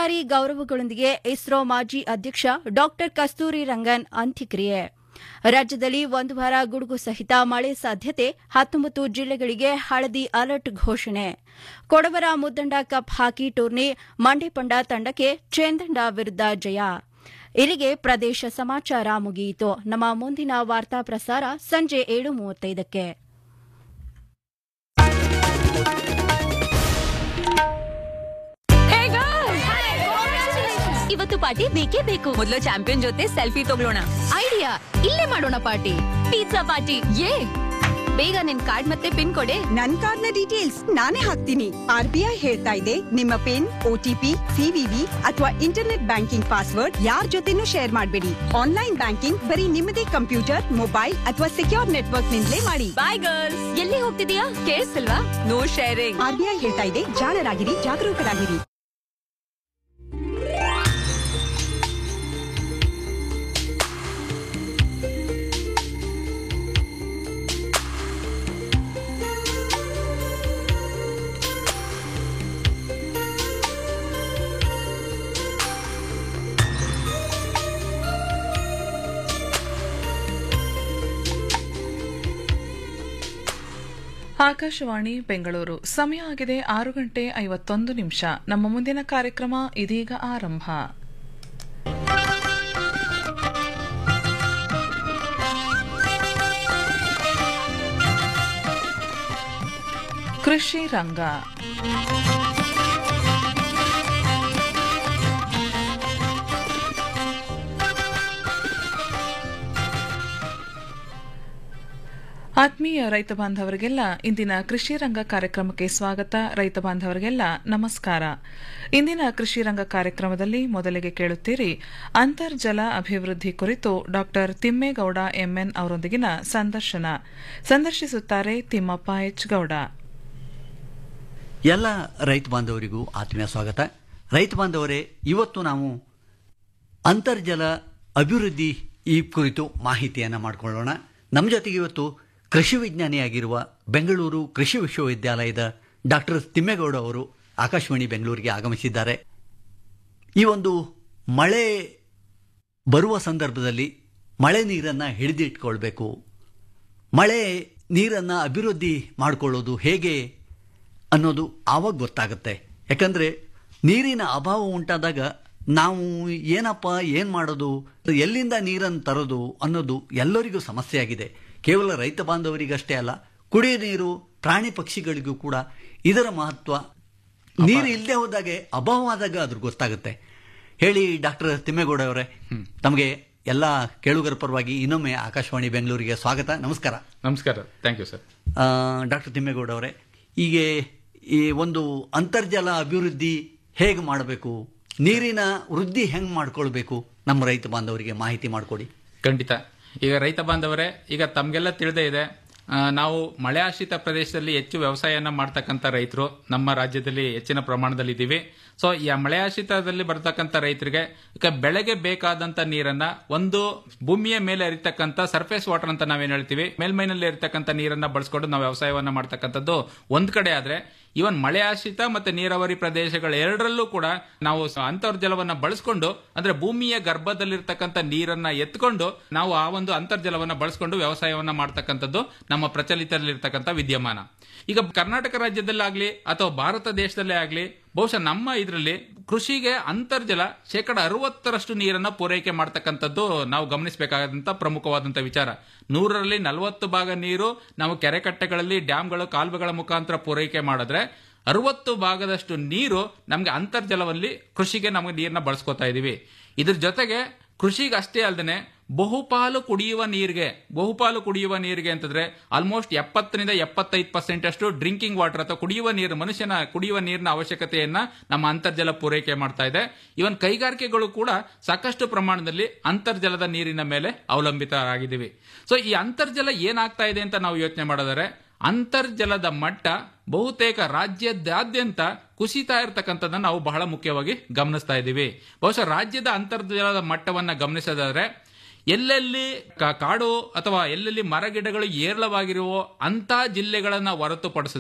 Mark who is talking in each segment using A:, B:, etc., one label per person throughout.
A: ಸರ್ಕಾರಿ ಗೌರವಗಳೊಂದಿಗೆ ಇಸ್ರೋ ಮಾಜಿ ಅಧ್ಯಕ್ಷ ಡಾಕ್ಟರ್ ಕಸ್ತೂರಿ ರಂಗನ್ ಅಂತ್ಯಕ್ರಿಯೆ ರಾಜ್ಯದಲ್ಲಿ ಒಂದು ವಾರ ಗುಡುಗು ಸಹಿತ ಮಳೆ ಸಾಧ್ಯತೆ ಹತ್ತೊಂಬತ್ತು ಜಿಲ್ಲೆಗಳಿಗೆ ಹಳದಿ ಅಲರ್ಟ್ ಘೋಷಣೆ ಕೊಡವರ ಮುದ್ದಂಡ ಕಪ್ ಹಾಕಿ ಟೂರ್ನಿ ಮಂಡ್ಯಪಂಡ ತಂಡಕ್ಕೆ ಚೇಂದಂಡ ವಿರುದ್ಧ ಜಯ ಇಲ್ಲಿಗೆ ಪ್ರದೇಶ ಸಮಾಚಾರ ಮುಗಿಯಿತು ನಮ್ಮ ಮುಂದಿನ ವಾರ್ತಾ ಪ್ರಸಾರ ಸಂಜೆ ಏಳು ಮೂವತ್ತೈದಕ್ಕೆ
B: ಇವತ್ತು ಪಾರ್ಟಿ ಬೇಕೇ ಬೇಕು ಮೊದಲು ಚಾಂಪಿಯನ್ ಜೊತೆ ಸೆಲ್ಫಿ ತಗೊಳ್ಳೋಣ
C: ಐಡಿಯಾ ಇಲ್ಲೇ ಮಾಡೋಣ ಪಾರ್ಟಿ
B: ಪಿಜ್ಜಾ ಪಾರ್ಟಿ
C: ಏ ಬೇಗ ನಿನ್ ಕಾರ್ಡ್ ಮತ್ತೆ ಪಿನ್ ಕೊಡೆ
D: ನನ್ ಕಾರ್ಡ್ನ ಡೀಟೇಲ್ಸ್ ನಾನೇ ಹಾಕ್ತೀನಿ ಆರ್ ಬಿ ಐ ಹೇಳ್ತಾ ಇದೆ ನಿಮ್ಮ ಪಿನ್ ಒಟಿಪಿ ಸಿವಿವಿ ಅಥವಾ ಇಂಟರ್ನೆಟ್ ಬ್ಯಾಂಕಿಂಗ್ ಪಾಸ್ವರ್ಡ್ ಯಾರ್ ಜೊತೆನೂ ಶೇರ್ ಮಾಡಬೇಡಿ ಆನ್ಲೈನ್ ಬ್ಯಾಂಕಿಂಗ್ ಬರೀ ನಿಮ್ಮದೇ ಕಂಪ್ಯೂಟರ್ ಮೊಬೈಲ್ ಅಥವಾ ಸೆಕ್ಯೂರ್ ನೆಟ್ವರ್ಕ್ ನಿಂದಲೇ ಮಾಡಿ
B: ಬಾಯ್ ಗರ್ಲ್ಸ್
C: ಎಲ್ಲಿ ಹೋಗ್ತಿದೀಯಾ ಕೇಳಿಸ್ತಿಲ್ವಾ
B: no sharing
D: R B I ಹೇಳ್ತಾ ಇದೆ ಜಾಣರಾಗಿರಿ ಜಾಗರೂಕರಾಗಿರಿ
E: ಆಕಾಶವಾಣಿ ಬೆಂಗಳೂರು ಸಮಯ ಆಗಿದೆ ಆರು ಗಂಟೆ ಐವತ್ತೊಂದು ನಿಮಿಷ ನಮ್ಮ ಮುಂದಿನ ಕಾರ್ಯಕ್ರಮ ಇದೀಗ ಆರಂಭ ಕೃಷಿ ರಂಗ ಆತ್ಮೀಯ ರೈತ ಬಾಂಧವರಿಗೆಲ್ಲ ಇಂದಿನ ಕೃಷಿ ರಂಗ ಕಾರ್ಯಕ್ರಮಕ್ಕೆ ಸ್ವಾಗತ ರೈತ ಬಾಂಧವರಿಗೆಲ್ಲ ನಮಸ್ಕಾರ ಇಂದಿನ ಕೃಷಿ ರಂಗ ಕಾರ್ಯಕ್ರಮದಲ್ಲಿ ಮೊದಲಿಗೆ ಕೇಳುತ್ತೀರಿ ಅಂತರ್ಜಲ ಅಭಿವೃದ್ಧಿ ಕುರಿತು ಡಾಕ್ಟರ್ ತಿಮ್ಮೇಗೌಡ ಎಂಎನ್ ಅವರೊಂದಿಗಿನ ಸಂದರ್ಶನ ಸಂದರ್ಶಿಸುತ್ತಾರೆ ತಿಮ್ಮಪ್ಪ ಎಚ್ ಗೌಡ
F: ಎಲ್ಲ ರೈತ ಬಾಂಧವರಿಗೂ ಆತ್ಮೀಯ ಸ್ವಾಗತ ರೈತ ಬಾಂಧವರೇ ಇವತ್ತು ನಾವು ಅಂತರ್ಜಲ ಅಭಿವೃದ್ಧಿ ಈ ಕುರಿತು ಮಾಹಿತಿಯನ್ನು ಮಾಡಿಕೊಳ್ಳೋಣ ನಮ್ಮ ಜೊತೆಗೆ ಇವತ್ತು ಕೃಷಿ ವಿಜ್ಞಾನಿಯಾಗಿರುವ ಬೆಂಗಳೂರು ಕೃಷಿ ವಿಶ್ವವಿದ್ಯಾಲಯದ ಡಾಕ್ಟರ್ ತಿಮ್ಮೇಗೌಡ ಅವರು ಆಕಾಶವಾಣಿ ಬೆಂಗಳೂರಿಗೆ ಆಗಮಿಸಿದ್ದಾರೆ ಈ ಒಂದು ಮಳೆ ಬರುವ ಸಂದರ್ಭದಲ್ಲಿ ಮಳೆ ನೀರನ್ನು ಹಿಡಿದಿಟ್ಕೊಳ್ಬೇಕು ಮಳೆ ನೀರನ್ನು ಅಭಿವೃದ್ಧಿ ಮಾಡಿಕೊಳ್ಳೋದು ಹೇಗೆ ಅನ್ನೋದು ಆವಾಗ ಗೊತ್ತಾಗುತ್ತೆ ಯಾಕಂದರೆ ನೀರಿನ ಅಭಾವ ಉಂಟಾದಾಗ ನಾವು ಏನಪ್ಪ ಏನು ಮಾಡೋದು ಎಲ್ಲಿಂದ ನೀರನ್ನು ತರೋದು ಅನ್ನೋದು ಎಲ್ಲರಿಗೂ ಸಮಸ್ಯೆ ಆಗಿದೆ ಕೇವಲ ರೈತ ಬಾಂಧವರಿಗಷ್ಟೇ ಅಲ್ಲ ಕುಡಿಯ ನೀರು ಪ್ರಾಣಿ ಪಕ್ಷಿಗಳಿಗೂ ಕೂಡ ಇದರ ಮಹತ್ವ ನೀರು ಇಲ್ಲದೆ ಹೋದಾಗೆ ಅಭಾವ ಆದಾಗ ಅದ್ರ ಗೊತ್ತಾಗುತ್ತೆ ಹೇಳಿ ಡಾಕ್ಟರ್ ತಿಮ್ಮೇಗೌಡ ಅವರೇ ತಮಗೆ ಎಲ್ಲ ಕೇಳುಗರ ಪರವಾಗಿ ಇನ್ನೊಮ್ಮೆ ಆಕಾಶವಾಣಿ ಬೆಂಗಳೂರಿಗೆ ಸ್ವಾಗತ ನಮಸ್ಕಾರ
G: ನಮಸ್ಕಾರ thank you sir
F: doctor Thimmegowda ಅವರೇ ಹೀಗೆ ಈ ಒಂದು ಅಂತರ್ಜಲ ಅಭಿವೃದ್ಧಿ ಹೇಗೆ ಮಾಡಬೇಕು ನೀರಿನ ವೃದ್ಧಿ ಹೆಂಗೆ ಮಾಡ್ಕೊಳ್ಬೇಕು ನಮ್ಮ ರೈತ ಬಾಂಧವರಿಗೆ ಮಾಹಿತಿ ಮಾಡಿಕೊಡಿ
G: ಖಂಡಿತ ಈಗ ರೈತ ಬಾಂಧವರೇ ಈಗ ತಮಗೆಲ್ಲ ತಿಳಿದೇ ಇದೆ ಆ, ನಾವು ಮಳೆ ಆಶ್ರಿತ ಪ್ರದೇಶದಲ್ಲಿ ಹೆಚ್ಚು ವ್ಯವಸಾಯನ ಮಾಡ್ತಕ್ಕಂಥ ರೈತರು ನಮ್ಮ ರಾಜ್ಯದಲ್ಲಿ ಹೆಚ್ಚಿನ ಪ್ರಮಾಣದಲ್ಲಿ ಇದ್ದೀವಿ ಸೊ ಈ ಮಳೆ ಆಶ್ರಿತದಲ್ಲಿ ಬರ್ತಕ್ಕಂಥ ರೈತರಿಗೆ ಈಗ ಬೆಳೆಗೆ ಬೇಕಾದಂತ ನೀರನ್ನ ಒಂದು ಭೂಮಿಯ ಮೇಲೆ ಹರಿತಕ್ಕಂಥ ಸರ್ಫೇಸ್ ವಾಟರ್ ಅಂತ ನಾವೇನ್ ಹೇಳ್ತೀವಿ ಮೇಲ್ಮೈನಲ್ಲಿ ಇರತಕ್ಕಂಥ ನೀರನ್ನ ಬಳಸ್ಕೊಂಡು ನಾವು ವ್ಯವಸಾಯವನ್ನ ಮಾಡ್ತಕ್ಕಂಥದ್ದು ಒಂದ್ ಕಡೆ ಆದ್ರೆ ಇವನ್ ಮಳೆ ಆಶ್ರಿತ ಮತ್ತೆ ನೀರಾವರಿ ಪ್ರದೇಶಗಳ ಎರಡರಲ್ಲೂ ಕೂಡ ನಾವು ಸ- ಅಂತರ್ಜಲವನ್ನ ಬಳಸ್ಕೊಂಡು ಅಂದ್ರೆ ಭೂಮಿಯ ಗರ್ಭದಲ್ಲಿರ್ತಕ್ಕಂಥ ನೀರನ್ನ ಎತ್ಕೊಂಡು ನಾವು ಆ ಒಂದು ಅಂತರ್ಜಲವನ್ನ ಬಳಸ್ಕೊಂಡು ವ್ಯವಸಾಯವನ್ನ ಮಾಡ್ತಕ್ಕಂಥದ್ದು ನಮ್ಮ ಪ್ರಚಲಿತದಲ್ಲಿರ್ತಕ್ಕಂಥ ವಿದ್ಯಮಾನ ಈಗ ಕರ್ನಾಟಕ ರಾಜ್ಯದಲ್ಲಾಗ್ಲಿ ಅಥವಾ ಭಾರತ ದೇಶದಲ್ಲೇ ಆಗ್ಲಿ ಬಹುಶಃ ನಮ್ಮ ಇದರಲ್ಲಿ ಕೃಷಿಗೆ ಅಂತರ್ಜಲ ಶೇಕಡ ಅರವತ್ತರಷ್ಟು ನೀರನ್ನ ಪೂರೈಕೆ ಮಾಡ್ತಕ್ಕಂಥದ್ದು ನಾವು ಗಮನಿಸಬೇಕಾದಂತ ಪ್ರಮುಖವಾದಂತ ವಿಚಾರ ನೂರರಲ್ಲಿ ನಲವತ್ತು ಭಾಗ ನೀರು ನಾವು ಕೆರೆಕಟ್ಟೆಗಳಲ್ಲಿ ಡ್ಯಾಮ್ಗಳು ಕಾಲುವೆಗಳ ಮುಖಾಂತರ ಪೂರೈಕೆ ಮಾಡಿದ್ರೆ ಅರವತ್ತು ಭಾಗದಷ್ಟು ನೀರು ನಮಗೆ ಅಂತರ್ಜಲದಲ್ಲಿ ಕೃಷಿಗೆ ನಮಗೆ ನೀರನ್ನ ಬಳಸ್ಕೊತಾ ಇದೀವಿ ಇದ್ರ ಜೊತೆಗೆ ಕೃಷಿಗೆ ಅಷ್ಟೇ ಅಲ್ಲದೆ ಬಹುಪಾಲು ಕುಡಿಯುವ ನೀರಿಗೆ ಬಹುಪಾಲು ಕುಡಿಯುವ ನೀರಿಗೆ ಅಂತಂದ್ರೆ ಆಲ್ಮೋಸ್ಟ್ ಎಪ್ಪತ್ತರಿಂದ ಎಪ್ಪತ್ತೈದು ಪರ್ಸೆಂಟ್ ಅಷ್ಟು ಡ್ರಿಂಕಿಂಗ್ ವಾಟರ್ ಅಥವಾ ಕುಡಿಯುವ ನೀರು ಮನುಷ್ಯನ ಕುಡಿಯುವ ನೀರಿನ ಅವಶ್ಯಕತೆಯನ್ನ ನಮ್ಮ ಅಂತರ್ಜಲ ಪೂರೈಕೆ ಮಾಡ್ತಾ ಇದೆ ಇವನ್ ಕೈಗಾರಿಕೆಗಳು ಕೂಡ ಸಾಕಷ್ಟು ಪ್ರಮಾಣದಲ್ಲಿ ಅಂತರ್ಜಲದ ನೀರಿನ ಮೇಲೆ ಅವಲಂಬಿತರಾಗಿದ್ದೀವಿ ಸೊ ಈ ಅಂತರ್ಜಲ ಏನಾಗ್ತಾ ಇದೆ ಅಂತ ನಾವು ಯೋಚನೆ ಮಾಡಿದರೆ ಅಂತರ್ಜಲದ ಮಟ್ಟ ಬಹುತೇಕ ರಾಜ್ಯದಾದ್ಯಂತ ಕುಸಿತಾ ಇರತಕ್ಕಂಥದ್ದನ್ನ ನಾವು ಬಹಳ ಮುಖ್ಯವಾಗಿ ಗಮನಿಸ್ತಾ ಇದ್ದೀವಿ ಬಹುಶಃ ರಾಜ್ಯದ ಅಂತರ್ಜಲದ ಮಟ್ಟವನ್ನ ಗಮನಿಸೋದಾದ್ರೆ ಎಲ್ಲೆಲ್ಲಿ ಕ- ಕಾಡು ಅಥವಾ ಎಲ್ಲೆಲ್ಲಿ ಮರಗಿಡಗಳು ಏರಳವಾಗಿರುವೋ ಅಂತ ಜಿಲ್ಲೆಗಳನ್ನ ಹೊರತುಪಡಿಸಿದ್ರೆ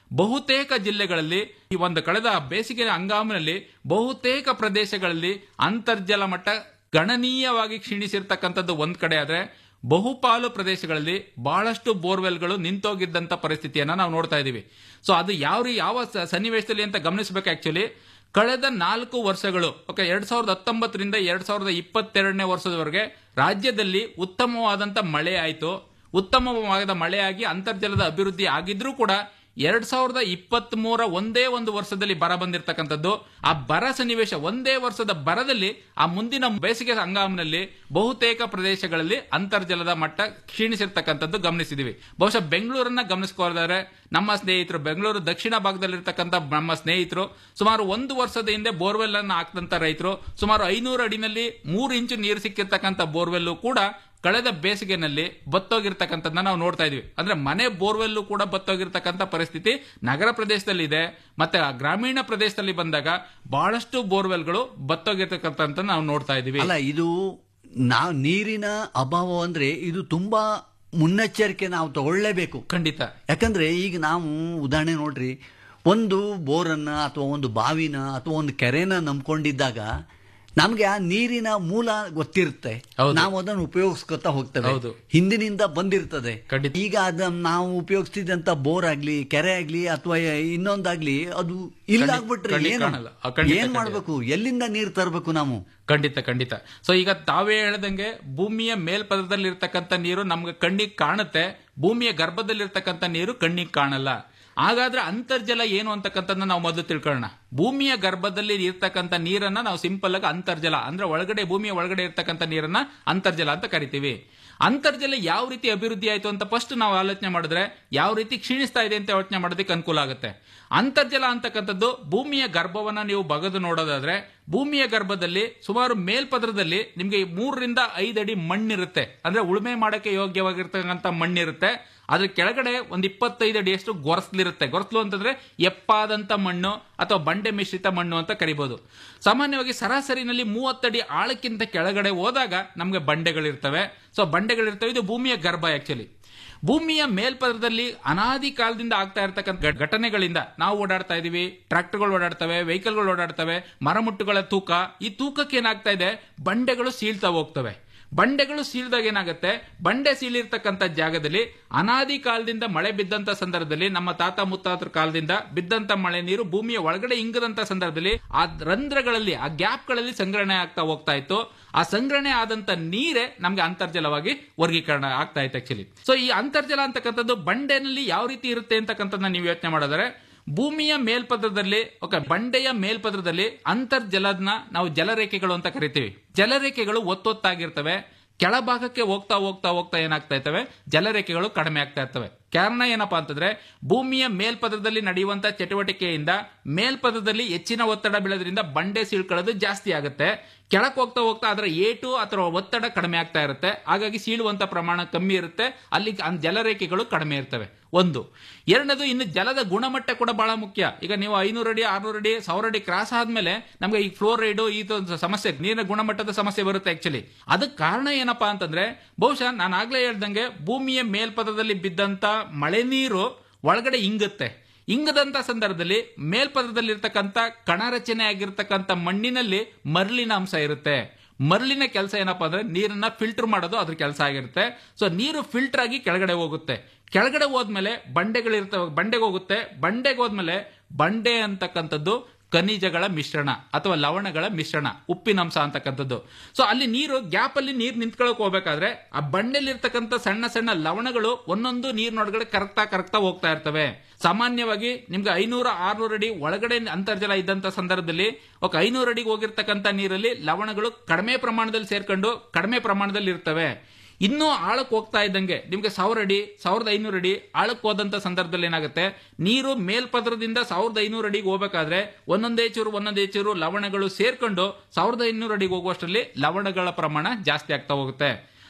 G: ಬಹುತೇಕ ಜಿಲ್ಲೆಗಳಲ್ಲಿ ಈ ಒಂದು ಕಳೆದ ಬೇಸಿಗೆ ಹಂಗಾಮಿನಲ್ಲಿ ಬಹುತೇಕ ಪ್ರದೇಶಗಳಲ್ಲಿ ಅಂತರ್ಜಲ ಮಟ್ಟ ಗಣನೀಯವಾಗಿ ಕ್ಷೀಣಿಸಿರ್ತಕ್ಕಂಥದ್ದು ಒಂದ್ ಕಡೆ ಆದ್ರೆ ಬಹುಪಾಲು ಪ್ರದೇಶಗಳಲ್ಲಿ ಬಹಳಷ್ಟು ಬೋರ್ವೆಲ್ಗಳು ನಿಂತೋಗಿದ್ದಂತ ಪರಿಸ್ಥಿತಿಯನ್ನ ನಾವು ನೋಡ್ತಾ ಇದೀವಿ ಸೊ ಅದು ಯಾವ ರೀ- ಯಾವ ಸ- ಸನ್ನಿವೇಶದಲ್ಲಿ ಅಂತ ಗಮನಿಸಬೇಕು ಆಕ್ಚುಲಿ ಕಳೆದ ನಾಲ್ಕು ವರ್ಷಗಳು ಓಕೆ ಎರಡ್ ಸಾವಿರದ ಹತ್ತೊಂಬತ್ತರಿಂದ ಎರಡ್ ಸಾವಿರದ ಇಪ್ಪತ್ತೆರಡನೇ ವರ್ಷದವರೆಗೆ ರಾಜ್ಯದಲ್ಲಿ ಉತ್ತಮವಾದಂತ ಮಳೆ ಆಯಿತು ಉತ್ತಮವಾದ ಮಳೆಯಾಗಿ ಅಂತರ್ಜಲದ ಅಭಿವೃದ್ಧಿ ಆಗಿದ್ರೂ ಕೂಡ ಎರಡ್ ಸಾವಿರದ ಇಪ್ಪತ್ತ್ ಮೂರ ಒಂದೇ ಒಂದು ವರ್ಷದಲ್ಲಿ ಬರ ಬಂದಿರತಕ್ಕಂಥದ್ದು ಆ ಬರ ಸನ್ನಿವೇಶ ಒಂದೇ ವರ್ಷದ ಬರದಲ್ಲಿ ಆ ಮುಂದಿನ ಬೇಸಿಗೆ ಹಂಗಾಮಿನಲ್ಲಿ ಬಹುತೇಕ ಪ್ರದೇಶಗಳಲ್ಲಿ ಅಂತರ್ಜಲದ ಮಟ್ಟ ಕ್ಷೀಣಿಸಿರ್ತಕ್ಕಂಥದ್ದು ಗಮನಿಸಿದೀವಿ ಬಹುಶಃ ಬೆಂಗಳೂರನ್ನ ಗಮನಿಸ್ಕೋದಾದ್ರೆ ನಮ್ಮ ಸ್ನೇಹಿತರು ಬೆಂಗಳೂರು ದಕ್ಷಿಣ ಭಾಗದಲ್ಲಿರ್ತಕ್ಕಂಥ ನಮ್ಮ ಸ್ನೇಹಿತರು ಸುಮಾರು ಒಂದು ವರ್ಷದ ಹಿಂದೆ ಬೋರ್ವೆಲ್ ಅನ್ನ ಹಾಕಿದಂತ ರೈತರು ಸುಮಾರು ಐನೂರು ಅಡಿನಲ್ಲಿ ಮೂರು ಇಂಚು ನೀರು ಸಿಕ್ಕಿರ್ತಕ್ಕಂಥ ಬೋರ್ವೆಲ್ಲು ಕೂಡ ಕಳೆದ ಬೇಸಿಗೆನಲ್ಲಿ ಬತ್ತೋಗಿರ್ತಕ್ಕಂಥದ್ದನ್ನ ನಾವು ನೋಡ್ತಾ ಇದೀವಿ ಅಂದ್ರೆ ಮನೆ ಬೋರ್ವೆಲ್ಲು ಕೂಡ ಬತ್ತೋಗಿರ್ತಕ್ಕಂಥ ಪರಿಸ್ಥಿತಿ ನಗರ ಪ್ರದೇಶದಲ್ಲಿ ಇದೆ ಮತ್ತೆ ಆ ಗ್ರಾಮೀಣ ಪ್ರದೇಶದಲ್ಲಿ ಬಂದಾಗ ಬಹಳಷ್ಟು ಬೋರ್ವೆಲ್ಗಳು ಬತ್ತೋಗಿರ್ತಕ್ಕಂಥ ನಾವು ನೋಡ್ತಾ ಇದೀವಿ
F: ಅಲ್ಲ ಇದು ನಾವು ನೀರಿನ ಅಭಾವ ಅಂದ್ರೆ ಇದು ತುಂಬಾ ಮುನ್ನೆಚ್ಚರಿಕೆ ನಾವು ತಗೊಳ್ಳೇಬೇಕು
G: ಖಂಡಿತ
F: ಯಾಕಂದ್ರೆ ಈಗ ನಾವು ಉದಾಹರಣೆ ನೋಡ್ರಿ ಒಂದು ಬೋರನ್ನ ಅಥವಾ ಒಂದು ಬಾವಿನ ಅಥವಾ ಒಂದು ಕೆರೆನ ನಂಬ್ಕೊಂಡಿದ್ದಾಗ ನಮ್ಗೆ ಆ ನೀರಿನ ಮೂಲ ಗೊತ್ತಿರುತ್ತೆ
G: ಹೌದು.
F: ನಾವು ಅದನ್ನು ಉಪಯೋಗಿಸ್ಕೊತಾ ಹೋಗ್ತೇವೆ
G: ಹೌದು.
F: ಹಿಂದಿನಿಂದ ಬಂದಿರ್ತದೆ
G: ಖಂಡಿತ.
F: ಈಗ ಅದನ್ನ ನಾವು ಉಪಯೋಗಿಸ್ತಿದ್ದಂತ ಬೋರ್ ಆಗ್ಲಿ ಕೆರೆ ಆಗ್ಲಿ ಅಥವಾ ಇನ್ನೊಂದಾಗ್ಲಿ ಅದು ಇಲ್ಲ
G: ಖಂಡಿತ-
F: ಆಗ್ಬಿಟ್ರೆ
G: ಖಂಡಿತ
F: ಏನು
G: ಕಾಣಲ್ಲ. ಆ, ಖಂಡಿತ,
F: ಏನ್
G: ಖಂಡಿತ.
F: ಮಾಡ್ಬೇಕು ಎಲ್ಲಿಂದ ನೀರು ತರಬೇಕು ನಾವು
G: ಖಂಡಿತ ಖಂಡಿತ ಸೊ ಈಗ ತಾವೇ ಹೇಳ್ದಂಗೆ ಭೂಮಿಯ ಮೇಲ್ಪದರದಲ್ಲಿ ಇರ್ತಕ್ಕಂಥ ನೀರು ನಮ್ಗೆ ಕಣ್ಣಿಗೆ ಕಾಣುತ್ತೆ ಭೂಮಿಯ ಗರ್ಭದಲ್ಲಿರ್ತಕ್ಕಂಥ ನೀರು ಕಣ್ಣಿಗೆ ಕಾಣಲ್ಲ ಹಾಗಾದ್ರೆ ಅಂತರ್ಜಲ ಏನು ಅಂತಕ್ಕಂಥದ್ದನ್ನ ನಾವು ಮೊದಲು ತಿಳ್ಕೊಳ್ಳೋಣ ಭೂಮಿಯ ಗರ್ಭದಲ್ಲಿ ಇರ್ತಕ್ಕಂಥ ನೀರನ್ನ ನಾವು ಸಿಂಪಲ್ ಆಗಿ ಅಂತರ್ಜಲ ಅಂದ್ರೆ ಒಳಗಡೆ ಭೂಮಿಯ ಒಳಗಡೆ ಇರ್ತಕ್ಕಂಥ ನೀರನ್ನ ಅಂತರ್ಜಲ ಅಂತ ಕರಿತೀವಿ ಅಂತರ್ಜಲ ಯಾವ ರೀತಿ ಅಭಿವೃದ್ಧಿ ಆಯ್ತು ಅಂತ ಫಸ್ಟ್ ನಾವು ಆಲೋಚನೆ ಮಾಡಿದ್ರೆ ಯಾವ ರೀತಿ ಕ್ಷೀಣಿಸ್ತಾ ಇದೆ ಅಂತ ಯೋಚನೆ ಮಾಡೋದಕ್ಕೆ ಅನುಕೂಲ ಆಗುತ್ತೆ ಅಂತರ್ಜಲ ಅಂತಕ್ಕಂಥದ್ದು ಭೂಮಿಯ ಗರ್ಭವನ್ನ ನೀವು ಬಗದು ನೋಡೋದಾದ್ರೆ ಭೂಮಿಯ ಗರ್ಭದಲ್ಲಿ ಸುಮಾರು ಮೇಲ್ಪದರದಲ್ಲಿ ನಿಮ್ಗೆ ಈ ಮೂರರಿಂದ ಐದು ಅಡಿ ಮಣ್ಣಿರುತ್ತೆ ಅಂದ್ರೆ ಉಳುಮೆ ಮಾಡಕ್ಕೆ ಯೋಗ್ಯವಾಗಿರ್ತಕ್ಕಂಥ ಮಣ್ಣಿರುತ್ತೆ ಅದ್ರ ಕೆಳಗಡೆ ಒಂದ್ ಇಪ್ಪತ್ತೈದು ಅಡಿಯಷ್ಟು ಗೊರಸ್ಲಿರುತ್ತೆ ಗೊರಸ್ಲು ಅಂತಂದ್ರೆ ಎಪ್ಪಾದಂತ ಮಣ್ಣು ಅಥವಾ ಬಂಡೆ ಮಿಶ್ರಿತ ಮಣ್ಣು ಅಂತ ಕರಿಬಹುದು ಸಾಮಾನ್ಯವಾಗಿ ಸರಾಸರಿನಲ್ಲಿ ಮೂವತ್ತಡಿ ಆಳಕ್ಕಿಂತ ಕೆಳಗಡೆ ಹೋದಾಗ ನಮ್ಗೆ ಬಂಡೆಗಳಿರ್ತವೆ ಸೊ ಬಂಡೆಗಳಿರ್ತವೆ ಇದು ಭೂಮಿಯ ಗರ್ಭ ಆಕ್ಚುಲಿ ಭೂಮಿಯ ಮೇಲ್ಪದರದಲ್ಲಿ ಅನಾದಿ ಕಾಲದಿಂದ ಆಗ್ತಾ ಇರತಕ್ಕಂಥ ಘ- ಘಟನೆಗಳಿಂದ ನಾವು ಓಡಾಡ್ತಾ ಇದೀವಿ ಟ್ರಾಕ್ಟರ್ಗಳು ಓಡಾಡ್ತವೆ ವೆಹಿಕಲ್ಗಳು ಓಡಾಡ್ತವೆ ಮರಮುಟ್ಟುಗಳ ತೂಕ ಈ ತೂಕಕ್ಕೆ ಏನಾಗ್ತಾ ಇದೆ ಬಂಡೆಗಳು ಸೀಳ್ತಾ ಹೋಗ್ತವೆ ಬಂಡೆಗಳು ಸೀಳ್ದಾಗ ಏನಾಗುತ್ತೆ ಬಂಡೆ ಸೀಳಿರ್ತಕ್ಕಂಥ ಜಾಗದಲ್ಲಿ ಅನಾದಿ ಕಾಲದಿಂದ ಮಳೆ ಬಿದ್ದಂತ ಸಂದರ್ಭದಲ್ಲಿ ನಮ್ಮ ತಾತ ಮುತ್ತಾತರ ಕಾಲದಿಂದ ಬಿದ್ದಂತ ಮಳೆ ನೀರು ಭೂಮಿಯ ಒಳಗಡೆ ಇಂಗದಂತ ಸಂದರ್ಭದಲ್ಲಿ ಆ ರಂಧ್ರಗಳಲ್ಲಿ ಆ ಗ್ಯಾಪ್ಗಳಲ್ಲಿ ಸಂಗ್ರಹಣೆ ಆಗ್ತಾ ಹೋಗ್ತಾ ಇತ್ತು ಆ ಸಂಗ್ರಹಣೆ ಆದಂತ ನೀರೇ ನಮ್ಗೆ ಅಂತರ್ಜಲವಾಗಿ ವರ್ಗೀಕರಣ ಆಗ್ತಾ ಇತ್ತು ಆಕ್ಚುಲಿ ಸೊ ಈ ಅಂತರ್ಜಲ ಅಂತಕ್ಕಂಥದ್ದು ಬಂಡೆನಲ್ಲಿ ಯಾವ ರೀತಿ ಇರುತ್ತೆ ಅಂತಕ್ಕಂಥದ್ದನ್ನ ನೀವು ಯೋಚನೆ ಮಾಡಿದ್ರೆ ಭೂಮಿಯ ಮೇಲ್ಪದರದಲ್ಲಿ ಓಕೆ ಬಂಡೆಯ ಮೇಲ್ಪದರದಲ್ಲಿ ಅಂತರ್ಜಲದನ್ನ ನಾವು ಜಲರೇಖೆಗಳು ಅಂತ ಕರಿತೀವಿ ಜಲರೇಖೆಗಳು ಒತ್ತೊತ್ತಾಗಿರ್ತವೆ ಕೆಳಭಾಗಕ್ಕೆ ಹೋಗ್ತಾ ಹೋಗ್ತಾ ಹೋಗ್ತಾ ಏನಾಗ್ತಾ ಇರ್ತವೆ ಜಲರೇಖೆಗಳು ಕಡಿಮೆ ಆಗ್ತಾ ಇರ್ತವೆ ಕಾರಣ ಏನಪ್ಪಾ ಅಂತಂದ್ರೆ ಭೂಮಿಯ ಮೇಲ್ಪದರದಲ್ಲಿ ನಡೆಯುವಂತ ಚಟುವಟಿಕೆಯಿಂದ ಮೇಲ್ಪದರದಲ್ಲಿ ಹೆಚ್ಚಿನ ಒತ್ತಡ ಬೀಳೋದ್ರಿಂದ ಬಂಡೆ ಸೀಳ್ಕೊಳ್ಳೋದು ಜಾಸ್ತಿ ಆಗುತ್ತೆ ಕೆಳಕ್ ಹೋಗ್ತಾ ಹೋಗ್ತಾ ಅದರ ಏಟು ಅಥವಾ ಒತ್ತಡ ಕಡಿಮೆ ಆಗ್ತಾ ಇರುತ್ತೆ ಹಾಗಾಗಿ ಸೀಳುವಂತ ಪ್ರಮಾಣ ಕಮ್ಮಿ ಇರುತ್ತೆ ಅಲ್ಲಿ ಅನ್- ಜಲರೇಖೆಗಳು ಕಡಿಮೆ ಇರ್ತವೆ ಒಂದು ಎರಡನೇದು ಇನ್ನು ಜಲದ ಗುಣಮಟ್ಟ ಕೂಡ ಬಹಳ ಮುಖ್ಯ ಈಗ ನೀವು ಐನೂರು ಅಡಿ ಆರ್ನೂರು ಅಡಿ ಸಾವಿರ ಅಡಿ ಕ್ರಾಸ್ ಆದ್ಮೇಲೆ ನಮ್ಗೆ ಈ ಫ್ಲೋರೈಡ್ ಈ ತ- ಸಮಸ್ಯೆ ನೀರಿನ ಗುಣಮಟ್ಟದ ಸಮಸ್ಯೆ ಬರುತ್ತೆ ಆಕ್ಚುಲಿ ಅದಕ್ಕೆ ಕಾರಣ ಏನಪ್ಪಾ ಅಂತಂದ್ರೆ ಬಹುಶಃ ನಾನು ಆಗ್ಲೇ ಹೇಳ್ದಂಗೆ ಭೂಮಿಯ ಮೇಲ್ಪದರದಲ್ಲಿ ಬಿದ್ದಂತ ಮಳೆ ನೀರು ಒಳಗಡೆ ಇಂಗುತ್ತೆ ಇಂಗದಂತ ಸಂದರ್ಭದಲ್ಲಿ ಮೇಲ್ಪದರದಲ್ಲಿರ್ತಕ್ಕಂಥ ಕಣ ರಚನೆ ಆಗಿರ್ತಕ್ಕಂಥ ಮಣ್ಣಿನಲ್ಲಿ ಮರಳಿನ ಅಂಶ ಇರುತ್ತೆ ಮರಳಿನ ಕೆಲಸ ಏನಪ್ಪಾ ಅಂದ್ರೆ ನೀರನ್ನ ಫಿಲ್ಟರ್ ಮಾಡೋದು ಅದ್ರ ಕೆಲಸ ಆಗಿರುತ್ತೆ ಸೊ ನೀರು ಫಿಲ್ಟರ್ ಆಗಿ ಕೆಳಗಡೆ ಹೋಗುತ್ತೆ ಕೆಳಗಡೆ ಹೋದ್ಮೇಲೆ ಬಂಡೆಗಳಿರ್ತವೆ ಬಂಡೆಗೆ ಹೋಗುತ್ತೆ ಬಂಡೆಗೆ ಹೋದ್ಮೇಲೆ ಬಂಡೆ ಅಂತಕ್ಕಂಥದ್ದು ಖನಿಜಗಳ ಮಿಶ್ರಣ ಅಥವಾ ಲವಣಗಳ ಮಿಶ್ರಣ ಉಪ್ಪಿನಂಶ ಅಂತಕ್ಕಂಥದ್ದು ಸೊ ಅಲ್ಲಿ ನೀರು ಗ್ಯಾಪ್ ಅಲ್ಲಿ ನೀರು ನಿಂತ್ಕೊಳಕ್ ಹೋಗ್ಬೇಕಾದ್ರೆ ಆ ಬಂಡೆಲಿರ್ತಕ್ಕಂಥ ಸಣ್ಣ ಸಣ್ಣ ಲವಣಗಳು ಒಂದೊಂದು ನೀರಿನೊಳಗಡೆ ಕರಗ್ತಾ ಕರಗ್ತಾ ಹೋಗ್ತಾ ಇರ್ತವೆ ಸಾಮಾನ್ಯವಾಗಿ ನಿಮ್ಗೆ ಐನೂರ ಆರ್ನೂರು ಅಡಿ ಒಳಗಡೆ ಅಂತರ್ಜಲ ಇದ್ದಂತ ಸಂದರ್ಭದಲ್ಲಿ ఒక ಐನೂರು ಅಡಿಗೆ ಹೋಗಿರ್ತಕ್ಕಂಥ ನೀರಲ್ಲಿ ಲವಣಗಳು ಕಡಿಮೆ ಪ್ರಮಾಣದಲ್ಲಿ ಸೇರ್ಕೊಂಡು ಕಡಿಮೆ ಪ್ರಮಾಣದಲ್ಲಿ ಇರ್ತವೆ ಇನ್ನೂ ಆಳಕ್ಕೆ ಹೋಗ್ತಾ ಇದ್ದಂಗೆ ನಿಮ್ಗೆ ಸಾವಿರ ಅಡಿ ಸಾವಿರದ ಐನೂರು ಅಡಿ ಆಳಕ್ಕೆ ಹೋದಂತ ಸಂದರ್ಭದಲ್ಲಿ ಏನಾಗುತ್ತೆ ನೀರು ಮೇಲ್ಪದರದಿಂದ ಸಾವಿರದ ಐನೂರು ಅಡಿಗೆ ಹೋಗ್ಬೇಕಾದ್ರೆ ಒಂದೊಂದೇ ಚೂರು ಒಂದೊಂದೇ ಚೂರು ಲವಣಗಳು ಸೇರ್ಕೊಂಡು ಸಾವಿರದ ಐನೂರು ಅಡಿಗೆ ಹೋಗುವಷ್ಟರಲ್ಲಿ ಲವಣಗಳ ಪ್ರಮಾಣ ಜಾಸ್ತಿ ಆಗ್ತಾ ಹೋಗುತ್ತೆ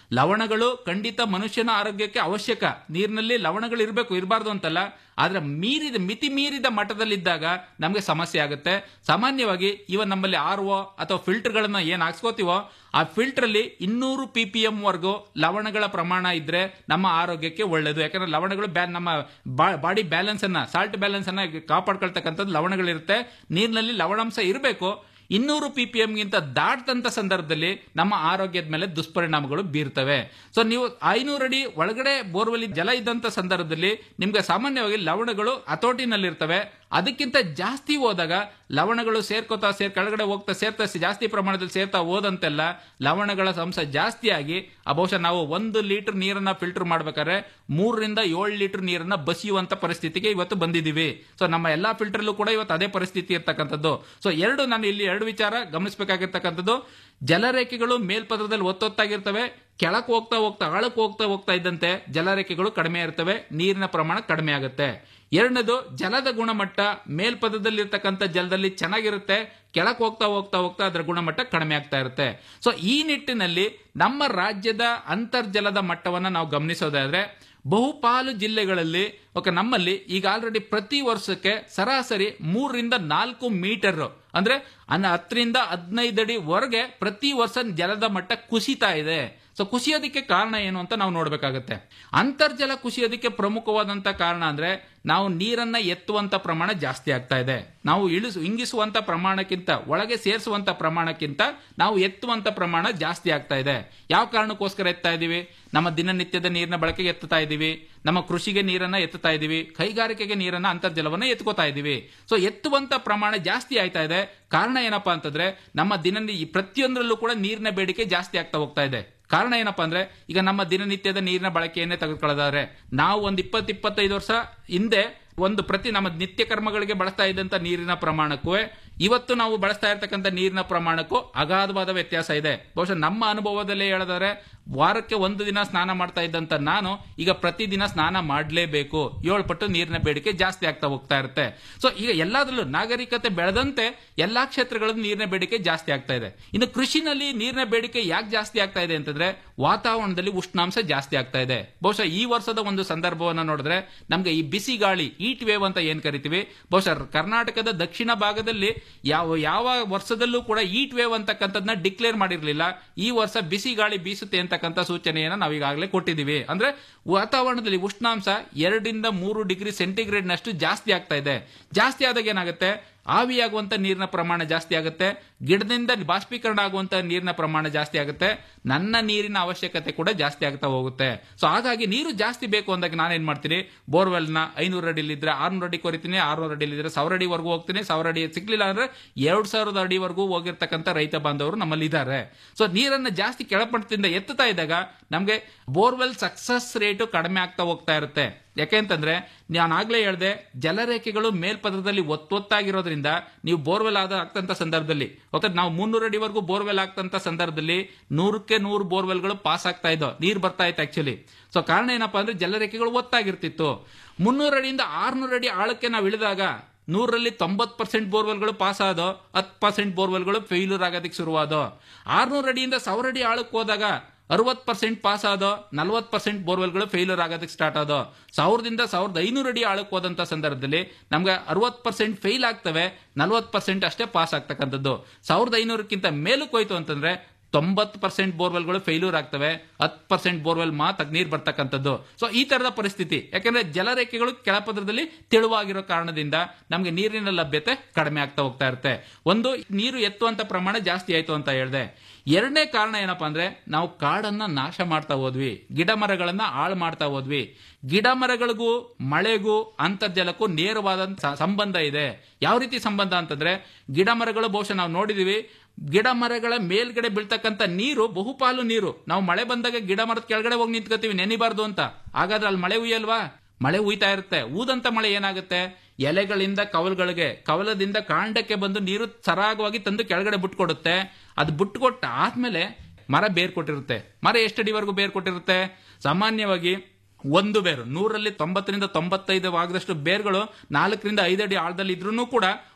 G: ಲವಣಗಳು ಖಂಡಿತ ಮನುಷ್ಯನ ಆರೋಗ್ಯಕ್ಕೆ ಅವಶ್ಯಕ ನೀರಿನಲ್ಲಿ ಲವಣಗಳು ಇರಬೇಕು ಇರಬಾರ್ದು ಅಂತಲ್ಲ ಆದ್ರೆ ಮೀರಿದ ಮಿತಿ ಮೀರಿದ ಮಟ್ಟದಲ್ಲಿದ್ದಾಗ ನಮಗೆ ಸಮಸ್ಯೆ ಆಗುತ್ತೆ ಸಾಮಾನ್ಯವಾಗಿ ಇವನ್ ನಮ್ಮಲ್ಲಿ ಆರ್ ಒ ಅಥವಾ ಫಿಲ್ಟರ್ಗಳನ್ನ ಏನ್ ಹಾಕ್ಸ್ಕೋತೀವೋ ಆ ಫಿಲ್ಟರ್ ಅಲ್ಲಿ ಇನ್ನೂರು ಪಿ ಪಿ ಎಂ ವರ್ಗು ಲವಣಗಳ ಪ್ರಮಾಣ ಇದ್ರೆ ನಮ್ಮ ಆರೋಗ್ಯಕ್ಕೆ ಒಳ್ಳೇದು ಯಾಕಂದ್ರೆ ಲವಣಗಳು ಬ್ಯಾ ನಮ್ಮ ಬಾಡಿ ಬ್ಯಾಲೆನ್ಸ್ ಅನ್ನ ಸಾಲ್ಟ್ ಬ್ಯಾಲೆನ್ಸ್ ಅನ್ನ ಕಾಪಾಡ್ಕೊಳ್ತಕ್ಕಂಥದ್ದು ಲವಣಗಳಿರುತ್ತೆ ನೀರಿನಲ್ಲಿ ಲವಣಾಂಶ ಇರಬೇಕು ಇನ್ನೂರು ಪಿ ಪಿ ಎಂಗಿಂತ ದಾಟ್ದಂತ ಸಂದರ್ಭದಲ್ಲಿ ನಮ್ಮ ಆರೋಗ್ಯದ ಮೇಲೆ ದುಷ್ಪರಿಣಾಮಗಳು ಬೀರ್ತವೆ ಸೊ ನೀವು ಐನೂರು ಅಡಿ ಒಳಗಡೆ ಬೋರ್ವೆಲ್ ಜಲ ಇದ್ದಂತ ಸಂದರ್ಭದಲ್ಲಿ ನಿಮ್ಗೆ ಸಾಮಾನ್ಯವಾಗಿ ಲವಣಗಳು ಹತೋಟಿನಲ್ಲಿರ್ತವೆ ಅದಕ್ಕಿಂತ ಜಾಸ್ತಿ ಹೋದಾಗ ಲವಣಗಳು ಸೇರ್ಕೋತಾ ಸೇರ್ ಕೆಳಗಡೆ ಹೋಗ್ತಾ ಸೇರ್ತಾ ಜಾಸ್ತಿ ಪ್ರಮಾಣದಲ್ಲಿ ಸೇರ್ತಾ ಹೋದಂತೆಲ್ಲ ಲವಣಗಳ ಅಂಶ ಜಾಸ್ತಿ ಆಗಿ ಆ ಬಹುಶಃ ನಾವು ಒಂದು ಲೀಟರ್ ನೀರನ್ನ ಫಿಲ್ಟರ್ ಮಾಡ್ಬೇಕಾದ್ರೆ ಮೂರರಿಂದ ಏಳು ಲೀಟರ್ ನೀರನ್ನ ಬಸಿಯುವಂತ ಪರಿಸ್ಥಿತಿಗೆ ಇವತ್ತು ಬಂದಿದ್ದೀವಿ ಸೊ ನಮ್ಮ ಎಲ್ಲಾ ಫಿಲ್ಟರ್ಲ್ಲೂ ಕೂಡ ಇವತ್ತು ಅದೇ ಪರಿಸ್ಥಿತಿ ಇರ್ತಕ್ಕಂಥದ್ದು ಸೊ ಎರಡು ನಾನು ಇಲ್ಲಿ ಎರಡು ವಿಚಾರ ಗಮನಿಸಬೇಕಾಗಿರ್ತಕ್ಕಂಥದ್ದು ಜಲರೇಖೆಗಳು ಮೇಲ್ಪದರದಲ್ಲಿ ಒತ್ತೊತ್ತಾಗಿರ್ತವೆ ಕೆಳಕ್ ಹೋಗ್ತಾ ಹೋಗ್ತಾ ಆಳಕ್ಕೆ ಹೋಗ್ತಾ ಹೋಗ್ತಾ ಇದ್ದಂತೆ ಜಲರೇಖೆಗಳು ಕಡಿಮೆ ಇರ್ತವೆ ನೀರಿನ ಪ್ರಮಾಣ ಕಡಿಮೆ ಆಗುತ್ತೆ ಎರಡನೇದು ಜಲದ ಗುಣಮಟ್ಟ ಮೇಲ್ಪದದಲ್ಲಿರ್ತಕ್ಕಂಥ ಜಲದಲ್ಲಿ ಚೆನ್ನಾಗಿರುತ್ತೆ ಕೆಳಕ್ ಹೋಗ್ತಾ ಹೋಗ್ತಾ ಹೋಗ್ತಾ ಅದರ ಗುಣಮಟ್ಟ ಕಡಿಮೆ ಆಗ್ತಾ ಇರುತ್ತೆ ಸೊ ಈ ನಿಟ್ಟಿನಲ್ಲಿ ನಮ್ಮ ರಾಜ್ಯದ ಅಂತರ್ಜಲದ ಮಟ್ಟವನ್ನ ನಾವು ಗಮನಿಸೋದಾದ್ರೆ ಬಹುಪಾಲು ಜಿಲ್ಲೆಗಳಲ್ಲಿ ಓಕೆ ನಮ್ಮಲ್ಲಿ ಈಗ ಆಲ್ರೆಡಿ ಪ್ರತಿ ವರ್ಷಕ್ಕೆ ಸರಾಸರಿ ಮೂರರಿಂದ ನಾಲ್ಕು ಮೀಟರ್ ಅಂದ್ರೆ ಅನ್ನ ಹತ್ತರಿಂದ ಹದಿನೈದು ಅಡಿ ಹೊರಗೆ ಪ್ರತಿ ವರ್ಷ ಜಲದ ಮಟ್ಟ ಕುಸಿತಾ ಇದೆ ಸೊ ಕುಸಿಯೋದಕ್ಕೆ ಕಾರಣ ಏನು ಅಂತ ನಾವು ನೋಡ್ಬೇಕಾಗತ್ತೆ ಅಂತರ್ಜಲ ಕುಸಿಯೋದಕ್ಕೆ ಪ್ರಮುಖವಾದಂತ ಕಾರಣ ಅಂದ್ರೆ ನಾವು ನೀರನ್ನ ಎತ್ತುವಂತ ಪ್ರಮಾಣ ಜಾಸ್ತಿ ಆಗ್ತಾ ಇದೆ ನಾವು ಇಳಿಸು ಇಂಗಿಸುವಂತ ಪ್ರಮಾಣಕ್ಕಿಂತ ಒಳಗೆ ಸೇರಿಸುವಂತ ಪ್ರಮಾಣಕ್ಕಿಂತ ನಾವು ಎತ್ತುವಂತ ಪ್ರಮಾಣ ಜಾಸ್ತಿ ಆಗ್ತಾ ಇದೆ ಯಾವ ಕಾರಣಕ್ಕೋಸ್ಕರ ಎತ್ತಾ ಇದೀವಿ ನಮ್ಮ ದಿನನಿತ್ಯದ ನೀರಿನ ಬಳಕೆಗೆ ಎತ್ತುತ್ತಾ ಇದೀವಿ ನಮ್ಮ ಕೃಷಿಗೆ ನೀರನ್ನ ಎತ್ತುತ್ತಾ ಇದೀವಿ ಕೈಗಾರಿಕೆಗೆ ನೀರನ್ನ ಅಂತರ್ಜಲವನ್ನ ಎತ್ಕೋತಾ ಇದೀವಿ ಸೊ ಎತ್ತುವಂತ ಪ್ರಮಾಣ ಜಾಸ್ತಿ ಆಯ್ತಾ ಇದೆ ಕಾರಣ ಏನಪ್ಪಾ ಅಂತಂದ್ರೆ ನಮ್ಮ ದಿನ ಪ್ರತಿಯೊಂದರಲ್ಲೂ ಕೂಡ ನೀರಿನ ಬೇಡಿಕೆ ಜಾಸ್ತಿ ಆಗ್ತಾ ಹೋಗ್ತಾ ಇದೆ ಕಾರಣ ಏನಪ್ಪಾ ಅಂದ್ರೆ ಈಗ ನಮ್ಮ ದಿನನಿತ್ಯದ ನೀರಿನ ಬಳಕೆಯನ್ನೇ ತೆಗೆದುಕೊಳ್ಳೋದಾದ್ರೆ ನಾವು ಒಂದ್ ಇಪ್ಪತ್ ಇಪ್ಪತ್ತೈದು ವರ್ಷ ಹಿಂದೆ ಒಂದು ಪ್ರತಿ ನಮ್ಮ ನಿತ್ಯ ಕರ್ಮಗಳಿಗೆ ಬಳಸ್ತಾ ಇದ್ದಂತ ನೀರಿನ ಪ್ರಮಾಣಕ್ಕೂ ಇವತ್ತು ನಾವು ಬಳಸ್ತಾ ಇರ್ತಕ್ಕಂಥ ನೀರಿನ ಪ್ರಮಾಣಕ್ಕೂ ಅಗಾಧವಾದ ವ್ಯತ್ಯಾಸ ಇದೆ ಬಹುಶಃ ನಮ್ಮ ಅನುಭವದಲ್ಲೇ ಹೇಳೋದಾದ್ರೆ ವಾರಕ್ಕೆ ಒಂದು ದಿನ ಸ್ನಾನ ಮಾಡ್ತಾ ಇದ್ದಂತ ನಾನು ಈಗ ಪ್ರತಿದಿನ ಸ್ನಾನ ಮಾಡಲೇಬೇಕು ಏಳು ಪಟ್ಟು ನೀರಿನ ಬೇಡಿಕೆ ಜಾಸ್ತಿ ಆಗ್ತಾ ಹೋಗ್ತಾ ಇರುತ್ತೆ ಸೊ ಈಗ ಎಲ್ಲಾದ್ರಲ್ಲೂ ನಾಗರಿಕತೆ ಬೆಳೆದಂತೆ ಎಲ್ಲಾ ಕ್ಷೇತ್ರಗಳಲ್ಲೂ ನೀರಿನ ಬೇಡಿಕೆ ಜಾಸ್ತಿ ಆಗ್ತಾ ಇದೆ ಇನ್ನು ಕೃಷಿನಲ್ಲಿ ನೀರಿನ ಬೇಡಿಕೆ ಯಾಕೆ ಜಾಸ್ತಿ ಆಗ್ತಾ ಇದೆ ಅಂತಂದ್ರೆ ವಾತಾವರಣದಲ್ಲಿ ಉಷ್ಣಾಂಶ ಜಾಸ್ತಿ ಆಗ್ತಾ ಇದೆ ಬಹುಶಃ ಈ ವರ್ಷದ ಒಂದು ಸಂದರ್ಭವನ್ನ ನೋಡಿದ್ರೆ ನಮ್ಗೆ ಈ ಬಿಸಿ ಗಾಳಿ ಈಟ್ ವೇವ್ ಅಂತ ಏನ್ ಕರಿತೀವಿ ಬಹುಶಃ ಕರ್ನಾಟಕದ ದಕ್ಷಿಣ ಭಾಗದಲ್ಲಿ ಯಾವ ಯಾವ ವರ್ಷದಲ್ಲೂ ಕೂಡ ಈಟ್ ವೇವ್ ಅಂತಕ್ಕಂಥದ್ನ ಡಿಕ್ಲೇರ್ ಮಾಡಿರ್ಲಿಲ್ಲ ಈ ವರ್ಷ ಬಿಸಿ ಗಾಳಿ ಬೀಸುತ್ತೆ ಅಂತಕ್ಕಂಥ ಸೂಚನೆಯನ್ನ ನಾವು ಈಗಾಗಲೇ ಕೊಟ್ಟಿದ್ದೀವಿ ಅಂದ್ರೆ ವಾತಾವರಣದಲ್ಲಿ ಉಷ್ಣಾಂಶ ಎರಡರಿಂದ ಮೂರು ಡಿಗ್ರಿ ಸೆಂಟಿಗ್ರೇಡ್ ನಷ್ಟು ಜಾಸ್ತಿ ಆಗ್ತಾ ಇದೆ ಜಾಸ್ತಿ ಆದಾಗ ಏನಾಗುತ್ತೆ ಆವಿಯಾಗುವಂತ ನೀರಿನ ಪ್ರಮಾಣ ಜಾಸ್ತಿ ಆಗುತ್ತೆ ಗಿಡದಿಂದ ಬಾಷ್ಪೀಕರಣ ಆಗುವಂತ ನೀರಿನ ಪ್ರಮಾಣ ಜಾಸ್ತಿ ಆಗುತ್ತೆ ನನ್ನ ನೀರಿನ ಅವಶ್ಯಕತೆ ಕೂಡ ಜಾಸ್ತಿ ಆಗ್ತಾ ಹೋಗುತ್ತೆ ಸೊ ಹಾಗಾಗಿ ನೀರು ಜಾಸ್ತಿ ಬೇಕು ಅಂದಾಗ ನಾನೇನ್ ಮಾಡ್ತೀನಿ ಬೋರ್ವೆಲ್ ನ ಐನೂರು ಅಡಿಲಿದ್ರೆ ಆರ್ನೂರು ಅಡಿ ಕೊರಿತೀನಿ ಆರ್ನೂರು ಅಡಿಲಿದ್ರೆ ಸಾವಿರ ಅಡಿವರೆಗೂ ಹೋಗ್ತೀನಿ ಸಾವಿರ ಅಡಿ ಸಿಗ್ಲಿಲ್ಲ ಅಂದ್ರೆ ಎರಡ್ ಸಾವಿರದ ಅಡಿವರೆಗೂ ಹೋಗಿರ್ತಕ್ಕಂಥ ರೈತ ಬಾಂಧವರು ನಮ್ಮಲ್ಲಿ ಇದ್ದಾರೆ ಸೊ ನೀರನ್ನ ಜಾಸ್ತಿ ಕೆಳಪಟ್ಟದಿಂದ ಎತ್ತುತ್ತಾ ಇದ್ದಾಗ ನಮ್ಗೆ ಬೋರ್ವೆಲ್ ಸಕ್ಸಸ್ ರೇಟು ಕಡಿಮೆ ಆಗ್ತಾ ಹೋಗ್ತಾ ಇರುತ್ತೆ ಯಾಕೆಂತಂದ್ರೆ ನಾನು ಆಗ್ಲೇ ಹೇಳ್ದೆ ಜಲರೇಖೆಗಳು ಮೇಲ್ಪದರದಲ್ಲಿ ಒತ್ತೊತ್ತಾಗಿರೋದ್ರಿಂದ ನೀವು ಬೋರ್ವೆಲ್ ಆದ ಆಗ್ತಂತ ಸಂದರ್ಭದಲ್ಲಿ ಓಕೆ ನಾವು ಮುನ್ನೂರು ಅಡಿವರೆಗೂ ಬೋರ್ವೆಲ್ ಆಗ್ತಂತ ಸಂದರ್ಭದಲ್ಲಿ ನೂರಕ್ಕೆ ನೂರು ಬೋರ್ವೆಲ್ಗಳು ಪಾಸ್ ಆಗ್ತಾ ಇದ್ದೋ ನೀರು ಬರ್ತಾ ಇತ್ತು ಆಕ್ಚುಲಿ ಸೊ ಕಾರಣ ಏನಪ್ಪಾ ಅಂದ್ರೆ ಜಲರೇಖೆಗಳು ಒತ್ತಾಗಿರ್ತಿತ್ತು ಮುನ್ನೂರು ಅಡಿಯಿಂದ ಆರ್ನೂರು ಅಡಿ ಆಳಕ್ಕೆ ನಾವು ಇಳಿದಾಗ ನೂರರಲ್ಲಿ ತೊಂಬತ್ ಪರ್ಸೆಂಟ್ ಬೋರ್ವೆಲ್ಗಳು ಪಾಸ್ ಆದೋ ಹತ್ತು ಪರ್ಸೆಂಟ್ ಬೋರ್ವೆಲ್ಗಳು ಫೇಲ್ಯೂರ್ ಆಗೋದಕ್ಕೆ ಶುರುವಾದೋ ಆರ್ನೂರು ಅಡಿಯಿಂದ ಸಾವಿರ ಅಡಿ ಆಳಕ್ಕೆ ಹೋದಾಗ ಅರವತ್ ಪರ್ಸೆಂಟ್ ಪಾಸ್ ಆದೋ ನಲ್ವತ್ ಪರ್ಸೆಂಟ್ ಬೋರ್ವೆಲ್ಗಳು ಫೇಲ್ಯೂರ್ ಆಗೋದಕ್ಕೆ ಸ್ಟಾರ್ಟ್ ಆದೋ ಸಾವಿರದಿಂದ ಸಾವಿರದ ಐನೂರು ಅಡಿ ಆಳಕ್ಕೆ ಹೋದಂತ ಸಂದರ್ಭದಲ್ಲಿ ನಮ್ಗೆ ಅರವತ್ ಪರ್ಸೆಂಟ್ ಫೇಲ್ ಆಗ್ತವೆ ನಲ್ವತ್ ಪರ್ಸೆಂಟ್ ಅಷ್ಟೇ ಪಾಸ್ ಆಗ್ತಕ್ಕಂಥದ್ದು ಸಾವಿರದ ಐನೂರಕ್ಕಿಂತ ಮೇಲಕ್ಕೆ ಹೋಯ್ತು ಅಂತಂದ್ರೆ ತೊಂಬತ್ತು ಪರ್ಸೆಂಟ್ ಬೋರ್ವೆಲ್ಗಳು ಫೇಲ್ಯೂರ್ ಆಗ್ತವೆ ಹತ್ತು ಪರ್ಸೆಂಟ್ ಬೋರ್ವೆಲ್ ಮಾತ್ರ ನೀರು ಬರ್ತಕ್ಕಂಥದ್ದು ಸೊ ಈ ತರದ ಪರಿಸ್ಥಿತಿ ಯಾಕಂದ್ರೆ ಜಲರೇಖೆಗಳು ಕೆಳಪದರದಲ್ಲಿ ತೆಳುವಾಗಿರೋ ಕಾರಣದಿಂದ ನಮಗೆ ನೀರಿನ ಲಭ್ಯತೆ ಕಡಿಮೆ ಆಗ್ತಾ ಹೋಗ್ತಾ ಇರುತ್ತೆ ಒಂದು ನೀರು ಎತ್ತುವಂತ ಪ್ರಮಾಣ ಜಾಸ್ತಿ ಆಯ್ತು ಅಂತ ಹೇಳಿದೆ ಎರಡನೇ ಕಾರಣ ಏನಪ್ಪಾ ಅಂದ್ರೆ ನಾವು ಕಾಡನ್ನ ನಾಶ ಮಾಡ್ತಾ ಹೋದ್ವಿ ಗಿಡ ಮರಗಳನ್ನ ಹಾಳು ಮಾಡ್ತಾ ಹೋದ್ವಿ ಗಿಡ ಮರಗಳಿಗೂ ಮಳೆಗೂ ಅಂತರ್ಜಲಕ್ಕೂ ನೇರವಾದ ಸಂಬಂಧ ಇದೆ ಯಾವ ರೀತಿ ಸಂಬಂಧ ಅಂತಂದ್ರೆ ಗಿಡ ಮರಗಳು ಬಹುಶಃ ನಾವು ನೋಡಿದೀವಿ ಗಿಡ ಮರಗಳ ಮೇಲ್ಗಡೆ ಬೀಳ್ತಕ್ಕಂಥ ನೀರು ಬಹುಪಾಲು ನೀರು ನಾವು ಮಳೆ ಬಂದಾಗ ಗಿಡ ಮರದ ಕೆಳಗಡೆ ಹೋಗಿ ನಿಂತ್ಕೋತೀವಿ ನೆನಿಬಾರ್ದು ಅಂತ ಹಾಗಾದ್ರೆ ಅಲ್ಲಿ ಮಳೆ ಉಯ್ಯಲ್ವಾ ಮಳೆ ಉಯ್ತಾ ಇರುತ್ತೆ ಊದಂತ ಮಳೆ ಏನಾಗುತ್ತೆ ಎಲೆಗಳಿಂದ ಕವಲ್ಗಳಿಗೆ ಕವಲದಿಂದ ಕಾಂಡಕ್ಕೆ ಬಂದು ನೀರು ಸರಾಗವಾಗಿ ತಂದು ಕೆಳಗಡೆ ಬಿಟ್ಕೊಡುತ್ತೆ ಅದು ಬಿಟ್ಕೊಟ್ಟ ಆದ್ಮೇಲೆ ಮರ ಬೇರ್ ಕೊಟ್ಟಿರುತ್ತೆ ಮರ ಎಷ್ಟಡಿವರೆಗೂ ಬೇರ್ ಕೊಟ್ಟಿರುತ್ತೆ ಸಾಮಾನ್ಯವಾಗಿ ಒಂದು ಬೇರು ನೂರಲ್ಲಿ ತೊಂಬತ್ತರಿಂದ ತೊಂಬತ್ತೈದು ಆಗದಷ್ಟು ಬೇರ್ಗಳು ನಾಲ್ಕರಿಂದ ಐದು ಅಡಿ ಆಳದಲ್ಲಿ ಇದ್ರೂ ಕೂಡ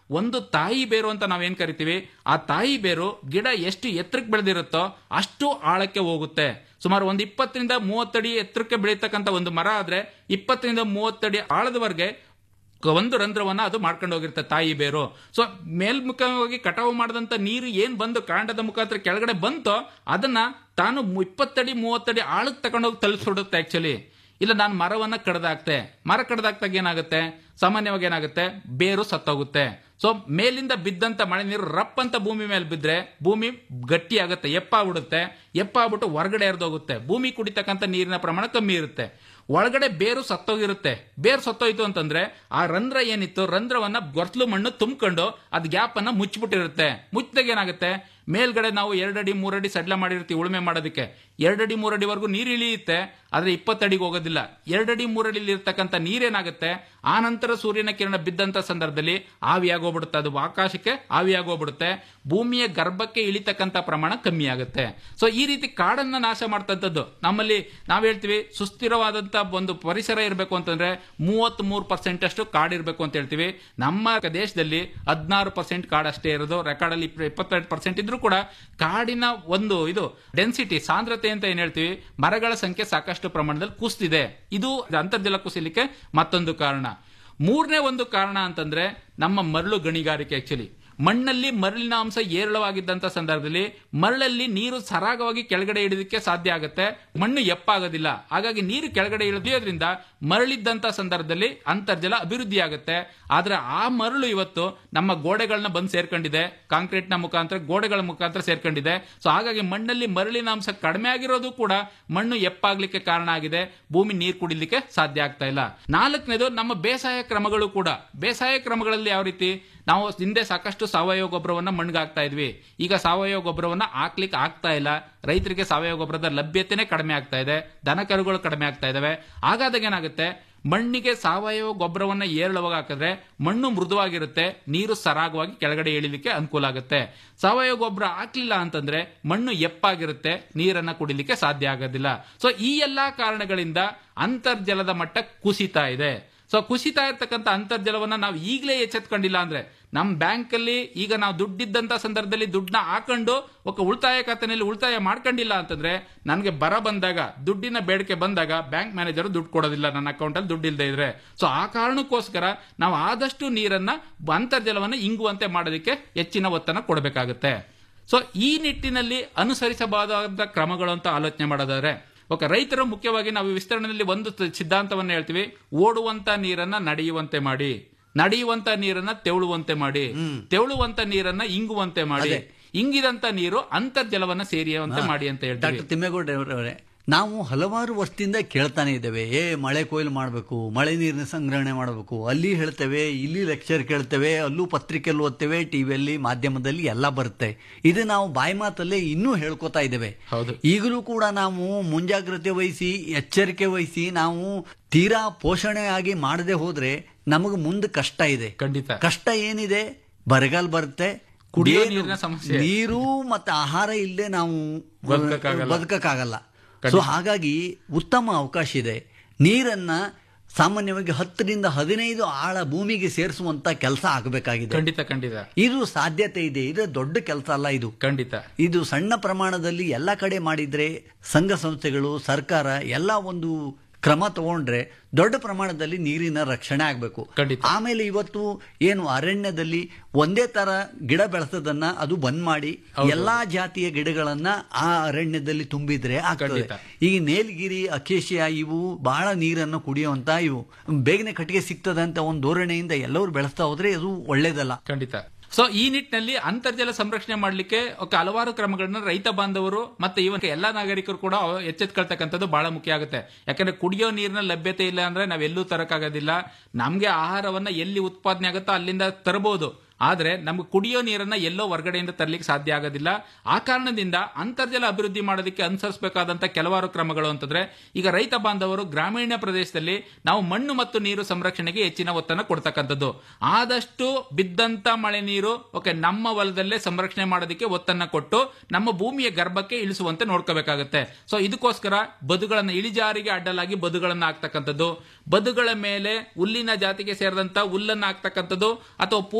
G: ಒಂದು ತಾಯಿ ಬೇರು ಅಂತ ನಾವೇನ್ ಕರಿತೀವಿ ಆ ತಾಯಿ ಬೇರು ಗಿಡ ಎಷ್ಟು ಎತ್ತರಕ್ಕೆ ಬೆಳೆದಿರುತ್ತೋ ಅಷ್ಟು ಆಳಕ್ಕೆ ಹೋಗುತ್ತೆ ಸುಮಾರು ಒಂದು ಇಪ್ಪತ್ತರಿಂದ ಮೂವತ್ತಡಿ ಎತ್ತರಕ್ಕೆ ಬೆಳೀತಕ್ಕಂಥ ಒಂದು ಮರ ಆದ್ರೆ ಇಪ್ಪತ್ತರಿಂದ ಮೂವತ್ತಡಿ ಆಳದವರೆಗೆ ಒಂದು ರಂಧ್ರವನ್ನ ಅದು ಮಾಡ್ಕೊಂಡು ಹೋಗಿರುತ್ತೆ ತಾಯಿ ಬೇರು ಸೊ ಮೇಲ್ಮುಖವಾಗಿ ಕಟಾವು ಮಾಡಿದಂತ ನೀರು ಏನ್ ಬಂದು ಕಾಂಡದ ಮುಖಾಂತರ ಕೆಳಗಡೆ ಬಂತೋ ಅದನ್ನ ತಾನು ಮು- ಇಪ್ಪತ್ತಡಿ ಮೂವತ್ತಡಿ ಆಳಕ್ಕೆ ತಗೊಂಡೋಗಿ ತಲುಪಿಸ್ಬಿಡುತ್ತೆ ಆಕ್ಚುಲಿ ಇಲ್ಲ ನಾನು ಮರವನ್ನ ಕಡ್ದಾಕ್ತೆ ಮರ ಕಡ್ದಾಕ್ದಾಗ ಏನಾಗುತ್ತೆ ಸಾಮಾನ್ಯವಾಗಿ ಏನಾಗುತ್ತೆ ಬೇರು ಸತ್ತೋಗುತ್ತೆ ಸೊ ಮೇಲಿಂದ ಬಿದ್ದಂತ ಮಳೆ ನೀರು ರಪ್ ಅಂತ ಭೂಮಿ ಮೇಲೆ ಬಿದ್ರೆ ಭೂಮಿ ಗಟ್ಟಿ ಆಗುತ್ತೆ ಎಪ್ಪ ಆಗ್ಬಿಡುತ್ತೆ ಎಪ್ಪ ಆಗ್ಬಿಟ್ಟು ಹೊರಗಡೆ ಎರ್ದೋಗುತ್ತೆ ಭೂಮಿ ಕುಡಿತಕ್ಕಂಥ ನೀರಿನ ಪ್ರಮಾಣ ಕಮ್ಮಿ ಇರುತ್ತೆ ಒಳಗಡೆ ಬೇರು ಸತ್ತೋಗಿರುತ್ತೆ ಬೇರು ಸತ್ತೋಯ್ತು ಅಂತಂದ್ರೆ ಆ ರಂಧ್ರ ಏನಿತ್ತು ರಂಧ್ರವನ್ನ ಗೊರ್ತ್ಲು ಮಣ್ಣು ತುಂಬಿಕೊಂಡು ಅದ್ ಗ್ಯಾಪ್ ಅನ್ನ ಮುಚ್ಚಿಬಿಟ್ಟಿರುತ್ತೆ ಮುಚ್ಚಿದಾಗ ಏನಾಗುತ್ತೆ ಮೇಲ್ಗಡೆ ನಾವು ಎರಡಡಿ ಮೂರಡಿ ಸಡ್ಲ ಮಾಡಿರ್ತೀವಿ ಉಳುಮೆ ಮಾಡೋದಕ್ಕೆ ಎರಡಡಿ ಮೂರಡಿವರೆಗೂ ನೀರು ಇಳಿಯುತ್ತೆ ಆದ್ರೆ ಇಪ್ಪತ್ತಡಿಗೆ ಹೋಗೋದಿಲ್ಲ ಎರಡಡಿ ಮೂರಡಿ ಇರ್ತಕ್ಕಂಥ ನೀರೇನಾಗುತ್ತೆ ಆ ನಂತರ ಸೂರ್ಯನ ಕಿರಣ ಬಿದ್ದಂತ ಸಂದರ್ಭದಲ್ಲಿ ಆವಿಯಾಗೋಗ್ಬಿಡುತ್ತೆ ಅದು ಆಕಾಶಕ್ಕೆ ಆವಿಯಾಗೋಗ್ಬಿಡುತ್ತೆ ಭೂಮಿಯ ಗರ್ಭಕ್ಕೆ ಇಳಿತಕ್ಕಂಥ ಪ್ರಮಾಣ ಕಮ್ಮಿ ಆಗುತ್ತೆ ಸೊ ಈ ರೀತಿ ಕಾಡನ್ನ ನಾಶ ಮಾಡ್ತಂಥದ್ದು ನಮ್ಮಲ್ಲಿ ನಾವ್ ಹೇಳ್ತೀವಿ ಸುಸ್ಥಿರವಾದಂತ ಒಂದು ಪರಿಸರ ಇರಬೇಕು ಅಂತಂದ್ರೆ ಮೂವತ್ತ್ ಮೂರು ಪರ್ಸೆಂಟ್ ಅಷ್ಟು ಕಾಡಿರ್ಬೇಕು ಅಂತ ಹೇಳ್ತೀವಿ ನಮ್ಮ ದೇಶದಲ್ಲಿ ಹದಿನಾರು ಪರ್ಸೆಂಟ್ ಕಾಡಷ್ಟೇ ಇರೋದು ರೆಕಾರ್ಡ್ ಅಲ್ಲಿ ಇಪ್ಪತ್ತೆರಡು ಪರ್ಸೆಂಟ್ ಇದ್ರೂ ಕೂಡ ಕಾಡಿನ ಒಂದು ಇದು ಡೆನ್ಸಿಟಿ ಸಾಂದ್ರತೆ ಅಂತ ಏನ್ ಹೇಳ್ತೀವಿ ಮರಗಳ ಸಂಖ್ಯೆ ಸಾಕಷ್ಟು ಪ್ರಮಾಣದಲ್ಲಿ ಕುಸಿದಿದೆ ಇದು ಅಂತರ್ಜಲ ಕುಸಿಲಿಕ್ಕೆ ಮತ್ತೊಂದು ಕಾರಣ ಮೂರನೇ ಒಂದು ಕಾರಣ ಅಂತಂದ್ರೆ ನಮ್ಮ ಮರಳು ಗಣಿಗಾರಿಕೆ ಆಕ್ಚುಲಿ ಮಣ್ಣಲ್ಲಿ ಮರಳಿನ ಅಂಶ ಏರಳವಾಗಿದ್ದಂತ ಸಂದರ್ಭದಲ್ಲಿ ಮರಳಲ್ಲಿ ನೀರು ಸರಾಗವಾಗಿ ಕೆಳಗಡೆ ಇಳಿದಕ್ಕೆ ಸಾಧ್ಯ ಆಗುತ್ತೆ ಮಣ್ಣು ಎಪ್ಪಾಗೋದಿಲ್ಲ ಹಾಗಾಗಿ ನೀರು ಕೆಳಗಡೆ ಇಳಿಯೋದ್ರಿಂದ ಮರಳಿದ್ದಂತ ಸಂದರ್ಭದಲ್ಲಿ ಅಂತರ್ಜಲ ಅಭಿವೃದ್ಧಿ ಆಗುತ್ತೆ ಆದ್ರೆ ಆ ಮರಳು ಇವತ್ತು ನಮ್ಮ ಗೋಡೆಗಳನ್ನ ಬಂದು ಸೇರ್ಕೊಂಡಿದೆ ಕಾಂಕ್ರೀಟ್ ನ ಮುಖಾಂತರ ಗೋಡೆಗಳ ಮುಖಾಂತರ ಸೇರ್ಕೊಂಡಿದೆ ಸೊ ಹಾಗಾಗಿ ಮಣ್ಣಲ್ಲಿ ಮರಳಿನ ಅಂಶ ಕಡಿಮೆ ಆಗಿರೋದು ಕೂಡ ಮಣ್ಣು ಎಪ್ಪಾಗ್ಲಿಕ್ಕೆ ಕಾರಣ ಆಗಿದೆ ಭೂಮಿ ನೀರು ಕುಡಿಲಿಕ್ಕೆ ಸಾಧ್ಯ ಆಗ್ತಾ ಇಲ್ಲ ನಾಲ್ಕನೇದು ನಮ್ಮ ಬೇಸಾಯ ಕ್ರಮಗಳು ಕೂಡ ಬೇಸಾಯ ಕ್ರಮಗಳಲ್ಲಿ ಯಾವ ರೀತಿ ನಾವು ಹಿಂದೆ ಸಾಕಷ್ಟು ಸಾವಯವ ಗೊಬ್ಬರವನ್ನ ಮಣ್ಣಿಗೆ ಹಾಕ್ತಾ ಇದ್ವಿ ಈಗ ಸಾವಯವ ಗೊಬ್ಬರವನ್ನ ಹಾಕ್ಲಿಕ್ಕೆ ಆಗ್ತಾ ಇಲ್ಲ ರೈತರಿಗೆ ಸಾವಯವ ಗೊಬ್ಬರದ ಲಭ್ಯತೆನೇ ಕಡಿಮೆ ಆಗ್ತಾ ಇದೆ ದನ ಕರುಗಳು ಕಡಿಮೆ ಆಗ್ತಾ ಇದಾವೆ ಹಾಗಾದಾಗ ಏನಾಗುತ್ತೆ ಮಣ್ಣಿಗೆ ಸಾವಯವ ಗೊಬ್ಬರವನ್ನ ಏರಳವಾಗಿ ಹಾಕಿದ್ರೆ ಮಣ್ಣು ಮೃದುವಾಗಿರುತ್ತೆ ನೀರು ಸರಾಗವಾಗಿ ಕೆಳಗಡೆ ಇಳಿಲಿಕ್ಕೆ ಅನುಕೂಲ ಆಗುತ್ತೆ ಸಾವಯವ ಗೊಬ್ಬರ ಹಾಕ್ಲಿಲ್ಲ ಅಂತಂದ್ರೆ ಮಣ್ಣು ಎಪ್ಪಾಗಿರುತ್ತೆ ನೀರನ್ನ ಕುಡಿಲಿಕ್ಕೆ ಸಾಧ್ಯ ಆಗೋದಿಲ್ಲ ಸೊ ಈ ಎಲ್ಲಾ ಕಾರಣಗಳಿಂದ ಅಂತರ್ಜಲದ ಮಟ್ಟ ಕುಸಿತಾ ಇದೆ ಸೊ ಕುಸಿತಾ ಇರ್ತಕ್ಕಂಥ ಅಂತರ್ಜಲವನ್ನ ನಾವು ಈಗಲೇ ಎಚ್ಚೆತ್ಕೊಂಡಿಲ್ಲ ಅಂದ್ರೆ ನಮ್ಮ ಬ್ಯಾಂಕ್ ಅಲ್ಲಿ ಈಗ ನಾವು ದುಡ್ಡಿದ್ದಂತ ಸಂದರ್ಭದಲ್ಲಿ ದುಡ್ಡನ್ನ ಹಾಕೊಂಡು ఒక ಉಳಿತಾಯ ಖಾತೆನಲ್ಲಿ ಉಳಿತಾಯ ಮಾಡ್ಕೊಂಡಿಲ್ಲ ಅಂತಂದ್ರೆ ನನಗೆ ಬರ ಬಂದಾಗ ದುಡ್ಡಿನ ಬೇಡಿಕೆ ಬಂದಾಗ ಬ್ಯಾಂಕ್ ಮ್ಯಾನೇಜರ್ ದುಡ್ಡು ಕೊಡೋದಿಲ್ಲ ನನ್ನ ಅಕೌಂಟ್ ಅಲ್ಲಿ ದುಡ್ಡು ಇಲ್ಲದೆ ಇದ್ರೆ ಸೊ ಆ ಕಾರಣಕ್ಕೋಸ್ಕರ ನಾವು ಆದಷ್ಟು ನೀರನ್ನ ಅಂತರ್ಜಲವನ್ನ ಇಂಗುವಂತೆ ಮಾಡೋದಕ್ಕೆ ಹೆಚ್ಚಿನ ಒತ್ತನ್ನು ಕೊಡಬೇಕಾಗುತ್ತೆ ಸೊ ಈ ನಿಟ್ಟಿನಲ್ಲಿ ಅನುಸರಿಸಬಹುದಾದ ಕ್ರಮಗಳು ಅಂತ ಆಲೋಚನೆ ಮಾಡೋದಾದ್ರೆ ಓಕೆ ರೈತರು ಮುಖ್ಯವಾಗಿ ನಾವು ವಿಸ್ತರಣೆಯಲ್ಲಿ ಒಂದು ತ- ಸಿದ್ಧಾಂತವನ್ನ ಹೇಳ್ತೀವಿ ಓಡುವಂತ ನೀರನ್ನ ನಡೆಯುವಂತೆ ಮಾಡಿ ನಡೆಯುವಂತ ನೀರನ್ನ ತೆವಳುವಂತೆ ಮಾಡಿ ತೆವಳುವಂತ ನೀರನ್ನ ಇಂಗುವಂತೆ ಮಾಡಿ ಇಂಗಿದಂತ ನೀರು ಅಂತರ್ಜಲವನ್ನ ಸೇರಿಯುವಂತೆ ಮಾಡಿ ಅಂತ ಹೇಳ್ತೀವಿ
F: ಡಾಕ್ಟರ್ ತಿಮ್ಮೇಗೌಡರವರೇ ನಾವು ಹಲವಾರು ವರ್ಷದಿಂದ ಕೇಳ್ತಾನೆ ಇದ್ದೇವೆ ಏ ಮಳೆ ಕೊಯ್ಲು ಮಾಡಬೇಕು ಮಳೆ ನೀರಿನ ಸಂಗ್ರಹಣೆ ಮಾಡಬೇಕು ಅಲ್ಲಿ ಹೇಳ್ತೇವೆ ಇಲ್ಲಿ ಲೆಕ್ಚರ್ ಕೇಳ್ತೇವೆ ಅಲ್ಲೂ ಪತ್ರಿಕೆಯಲ್ಲಿ ಓದ್ತೇವೆ ಟಿವಿಯಲ್ಲಿ ಮಾಧ್ಯಮದಲ್ಲಿ ಎಲ್ಲ ಬರುತ್ತೆ ಇದು ನಾವು ಬಾಯಿ ಮಾತಲ್ಲೇ ಇನ್ನೂ ಹೇಳ್ಕೊತಾ ಇದ್ದೇವೆ
G: ಹೌದು.
F: ಈಗಲೂ ಕೂಡ ನಾವು ಮುಂಜಾಗ್ರತೆ ವಹಿಸಿ ಎಚ್ಚರಿಕೆ ವಹಿಸಿ ನಾವು ತೀರಾ ಪೋಷಣೆಯಾಗಿ ಮಾಡದೆ ಹೋದ್ರೆ ನಮಗೆ ಮುಂದೆ ಕಷ್ಟ ಇದೆ
G: ಖಂಡಿತ
F: ಕಷ್ಟ ಏನಿದೆ ಬರಗಾಲ ಬರುತ್ತೆ
G: ಕುಡಿಯೋ
F: ಏನು-
G: ನೀರಿನ ಸಮಸ್ಯೆ.
F: ನೀರು ಮತ್ತೆ ಆಹಾರ ಇಲ್ಲದೆ ನಾವು
G: ಬದುಕಕ್ಕಾಗಲ್ಲ.
F: ಬದುಕಕ್ಕಾಗಲ್ಲ ಸೊ ಹಾಗಾಗಿ ಉತ್ತಮ ಅವಕಾಶ ಇದೆ ನೀರನ್ನ ಸಾಮಾನ್ಯವಾಗಿ ಹತ್ತರಿಂದ ಹದಿನೈದು ಆಳ ಭೂಮಿಗೆ ಸೇರಿಸುವಂತ ಕೆಲಸ ಆಗಬೇಕಾಗಿದೆ
G: ಖಂಡಿತ ಖಂಡಿತ
F: ಇದು ಸಾಧ್ಯತೆ ಇದೆ ಇದು ದೊಡ್ಡ ಕೆಲಸ ಅಲ್ಲ ಇದು
G: ಖಂಡಿತ
F: ಇದು ಸಣ್ಣ ಪ್ರಮಾಣದಲ್ಲಿ ಎಲ್ಲ ಕಡೆ ಮಾಡಿದ್ರೆ ಸಂಘ ಸಂಸ್ಥೆಗಳು ಸರ್ಕಾರ ಎಲ್ಲ ಒಂದು ಕ್ರಮ ತಗೊಂಡ್ರೆ ದೊಡ್ಡ ಪ್ರಮಾಣದಲ್ಲಿ ನೀರಿನ ರಕ್ಷಣೆ ಆಗಬೇಕು
G: ಖಂಡಿತ.
F: ಆಮೇಲೆ ಇವತ್ತು ಏನು ಅರಣ್ಯದಲ್ಲಿ ಒಂದೇ ತರ ಗಿಡ ಬೆಳೆಸೋದನ್ನ ಅದು ಬಂದ್ ಮಾಡಿ ಎಲ್ಲಾ ಜಾತಿಯ ಗಿಡಗಳನ್ನ ಆ ಅರಣ್ಯದಲ್ಲಿ ತುಂಬಿದ್ರೆ ಆಗ್ತದೆ
G: ಖಂಡಿತ.
F: ಈಗ ನೇಲ್ಗಿರಿ ಅಕೇಶಿಯ ಇವು ಬಹಳ ನೀರನ್ನು ಕುಡಿಯುವಂತ ಇವು ಬೇಗನೆ ಕಟ್ಟಿಗೆ ಸಿಗ್ತದೆ ಅಂತ ಒಂದು ಧೋರಣೆಯಿಂದ ಎಲ್ಲರೂ ಬೆಳೆಸ್ತಾ ಹೋದ್ರೆ ಅದು ಒಳ್ಳೇದಲ್ಲ
G: ಖಂಡಿತ ಸೊ ಈ ನಿಟ್ಟಿನಲ್ಲಿ ಅಂತರ್ಜಲ ಸಂರಕ್ಷಣೆ ಮಾಡಲಿಕ್ಕೆ ಹಲವಾರು ಕ್ರಮಗಳನ್ನ ರೈತ ಬಾಂಧವರು ಮತ್ತೆ ಇವನ್ ಎಲ್ಲಾ ನಾಗರಿಕರು ಕೂಡ ಎಚ್ಚೆತ್ಕೊಳ್ತಕ್ಕಂಥದ್ದು ಬಹಳ ಮುಖ್ಯ ಆಗುತ್ತೆ ಯಾಕಂದ್ರೆ ಕುಡಿಯೋ ನೀರಿನ ಲಭ್ಯತೆ ಇಲ್ಲ ಅಂದ್ರೆ ನಾವೆಲ್ಲೂ ತರಕ್ಕಾಗೋದಿಲ್ಲ ನಮ್ಗೆ ಆಹಾರವನ್ನ ಎಲ್ಲಿ ಉತ್ಪಾದನೆ ಆಗುತ್ತೋ ಅಲ್ಲಿಂದ ತರಬಹುದು ಆದ್ರೆ ನಮ್ಗೆ ಕುಡಿಯೋ ನೀರನ್ನ ಎಲ್ಲೋ ಹೊರಗಡೆಯಿಂದ ತರಲಿಕ್ಕೆ ಸಾಧ್ಯ ಆಗೋದಿಲ್ಲ ಆ ಕಾರಣದಿಂದ ಅಂತರ್ಜಲ ಅಭಿವೃದ್ಧಿ ಮಾಡೋದಕ್ಕೆ ಅನುಸರಿಸಬೇಕಾದಂತ ಕೆಲವಾರು ಕ್ರಮಗಳು ಅಂತಂದ್ರೆ ಈಗ ರೈತ ಬಾಂಧವರು ಗ್ರಾಮೀಣ ಪ್ರದೇಶದಲ್ಲಿ ನಾವು ಮಣ್ಣು ಮತ್ತು ನೀರು ಸಂರಕ್ಷಣೆಗೆ ಹೆಚ್ಚಿನ ಒತ್ತನ್ನು ಕೊಡ್ತಕ್ಕಂಥದ್ದು ಆದಷ್ಟು ಬಿದ್ದಂತ ಮಳೆ ನೀರು ಓಕೆ ನಮ್ಮ ಹೊಲದಲ್ಲೇ ಸಂರಕ್ಷಣೆ ಮಾಡೋದಕ್ಕೆ ಒತ್ತನ್ನ ಕೊಟ್ಟು ನಮ್ಮ ಭೂಮಿಯ ಗರ್ಭಕ್ಕೆ ಇಳಿಸುವಂತೆ ನೋಡ್ಕೋಬೇಕಾಗತ್ತೆ ಸೊ ಇದಕ್ಕೋಸ್ಕರ ಬದುಗಳನ್ನ ಇಳಿಜಾರಿಗೆ ಅಡ್ಡಲಾಗಿ ಬದುಗಳನ್ನ ಹಾಕ್ತಕ್ಕಂಥದ್ದು ಬದುಗಳ ಮೇಲೆ ಹುಲ್ಲಿನ ಜಾತಿಗೆ ಸೇರಿದಂತ ಹುಲ್ಲನ್ನ ಹಾಕ್ತಕ್ಕಂಥದ್ದು ಅಥವಾ ಪೂರ್ವ ಪಶ್ಚಿಮ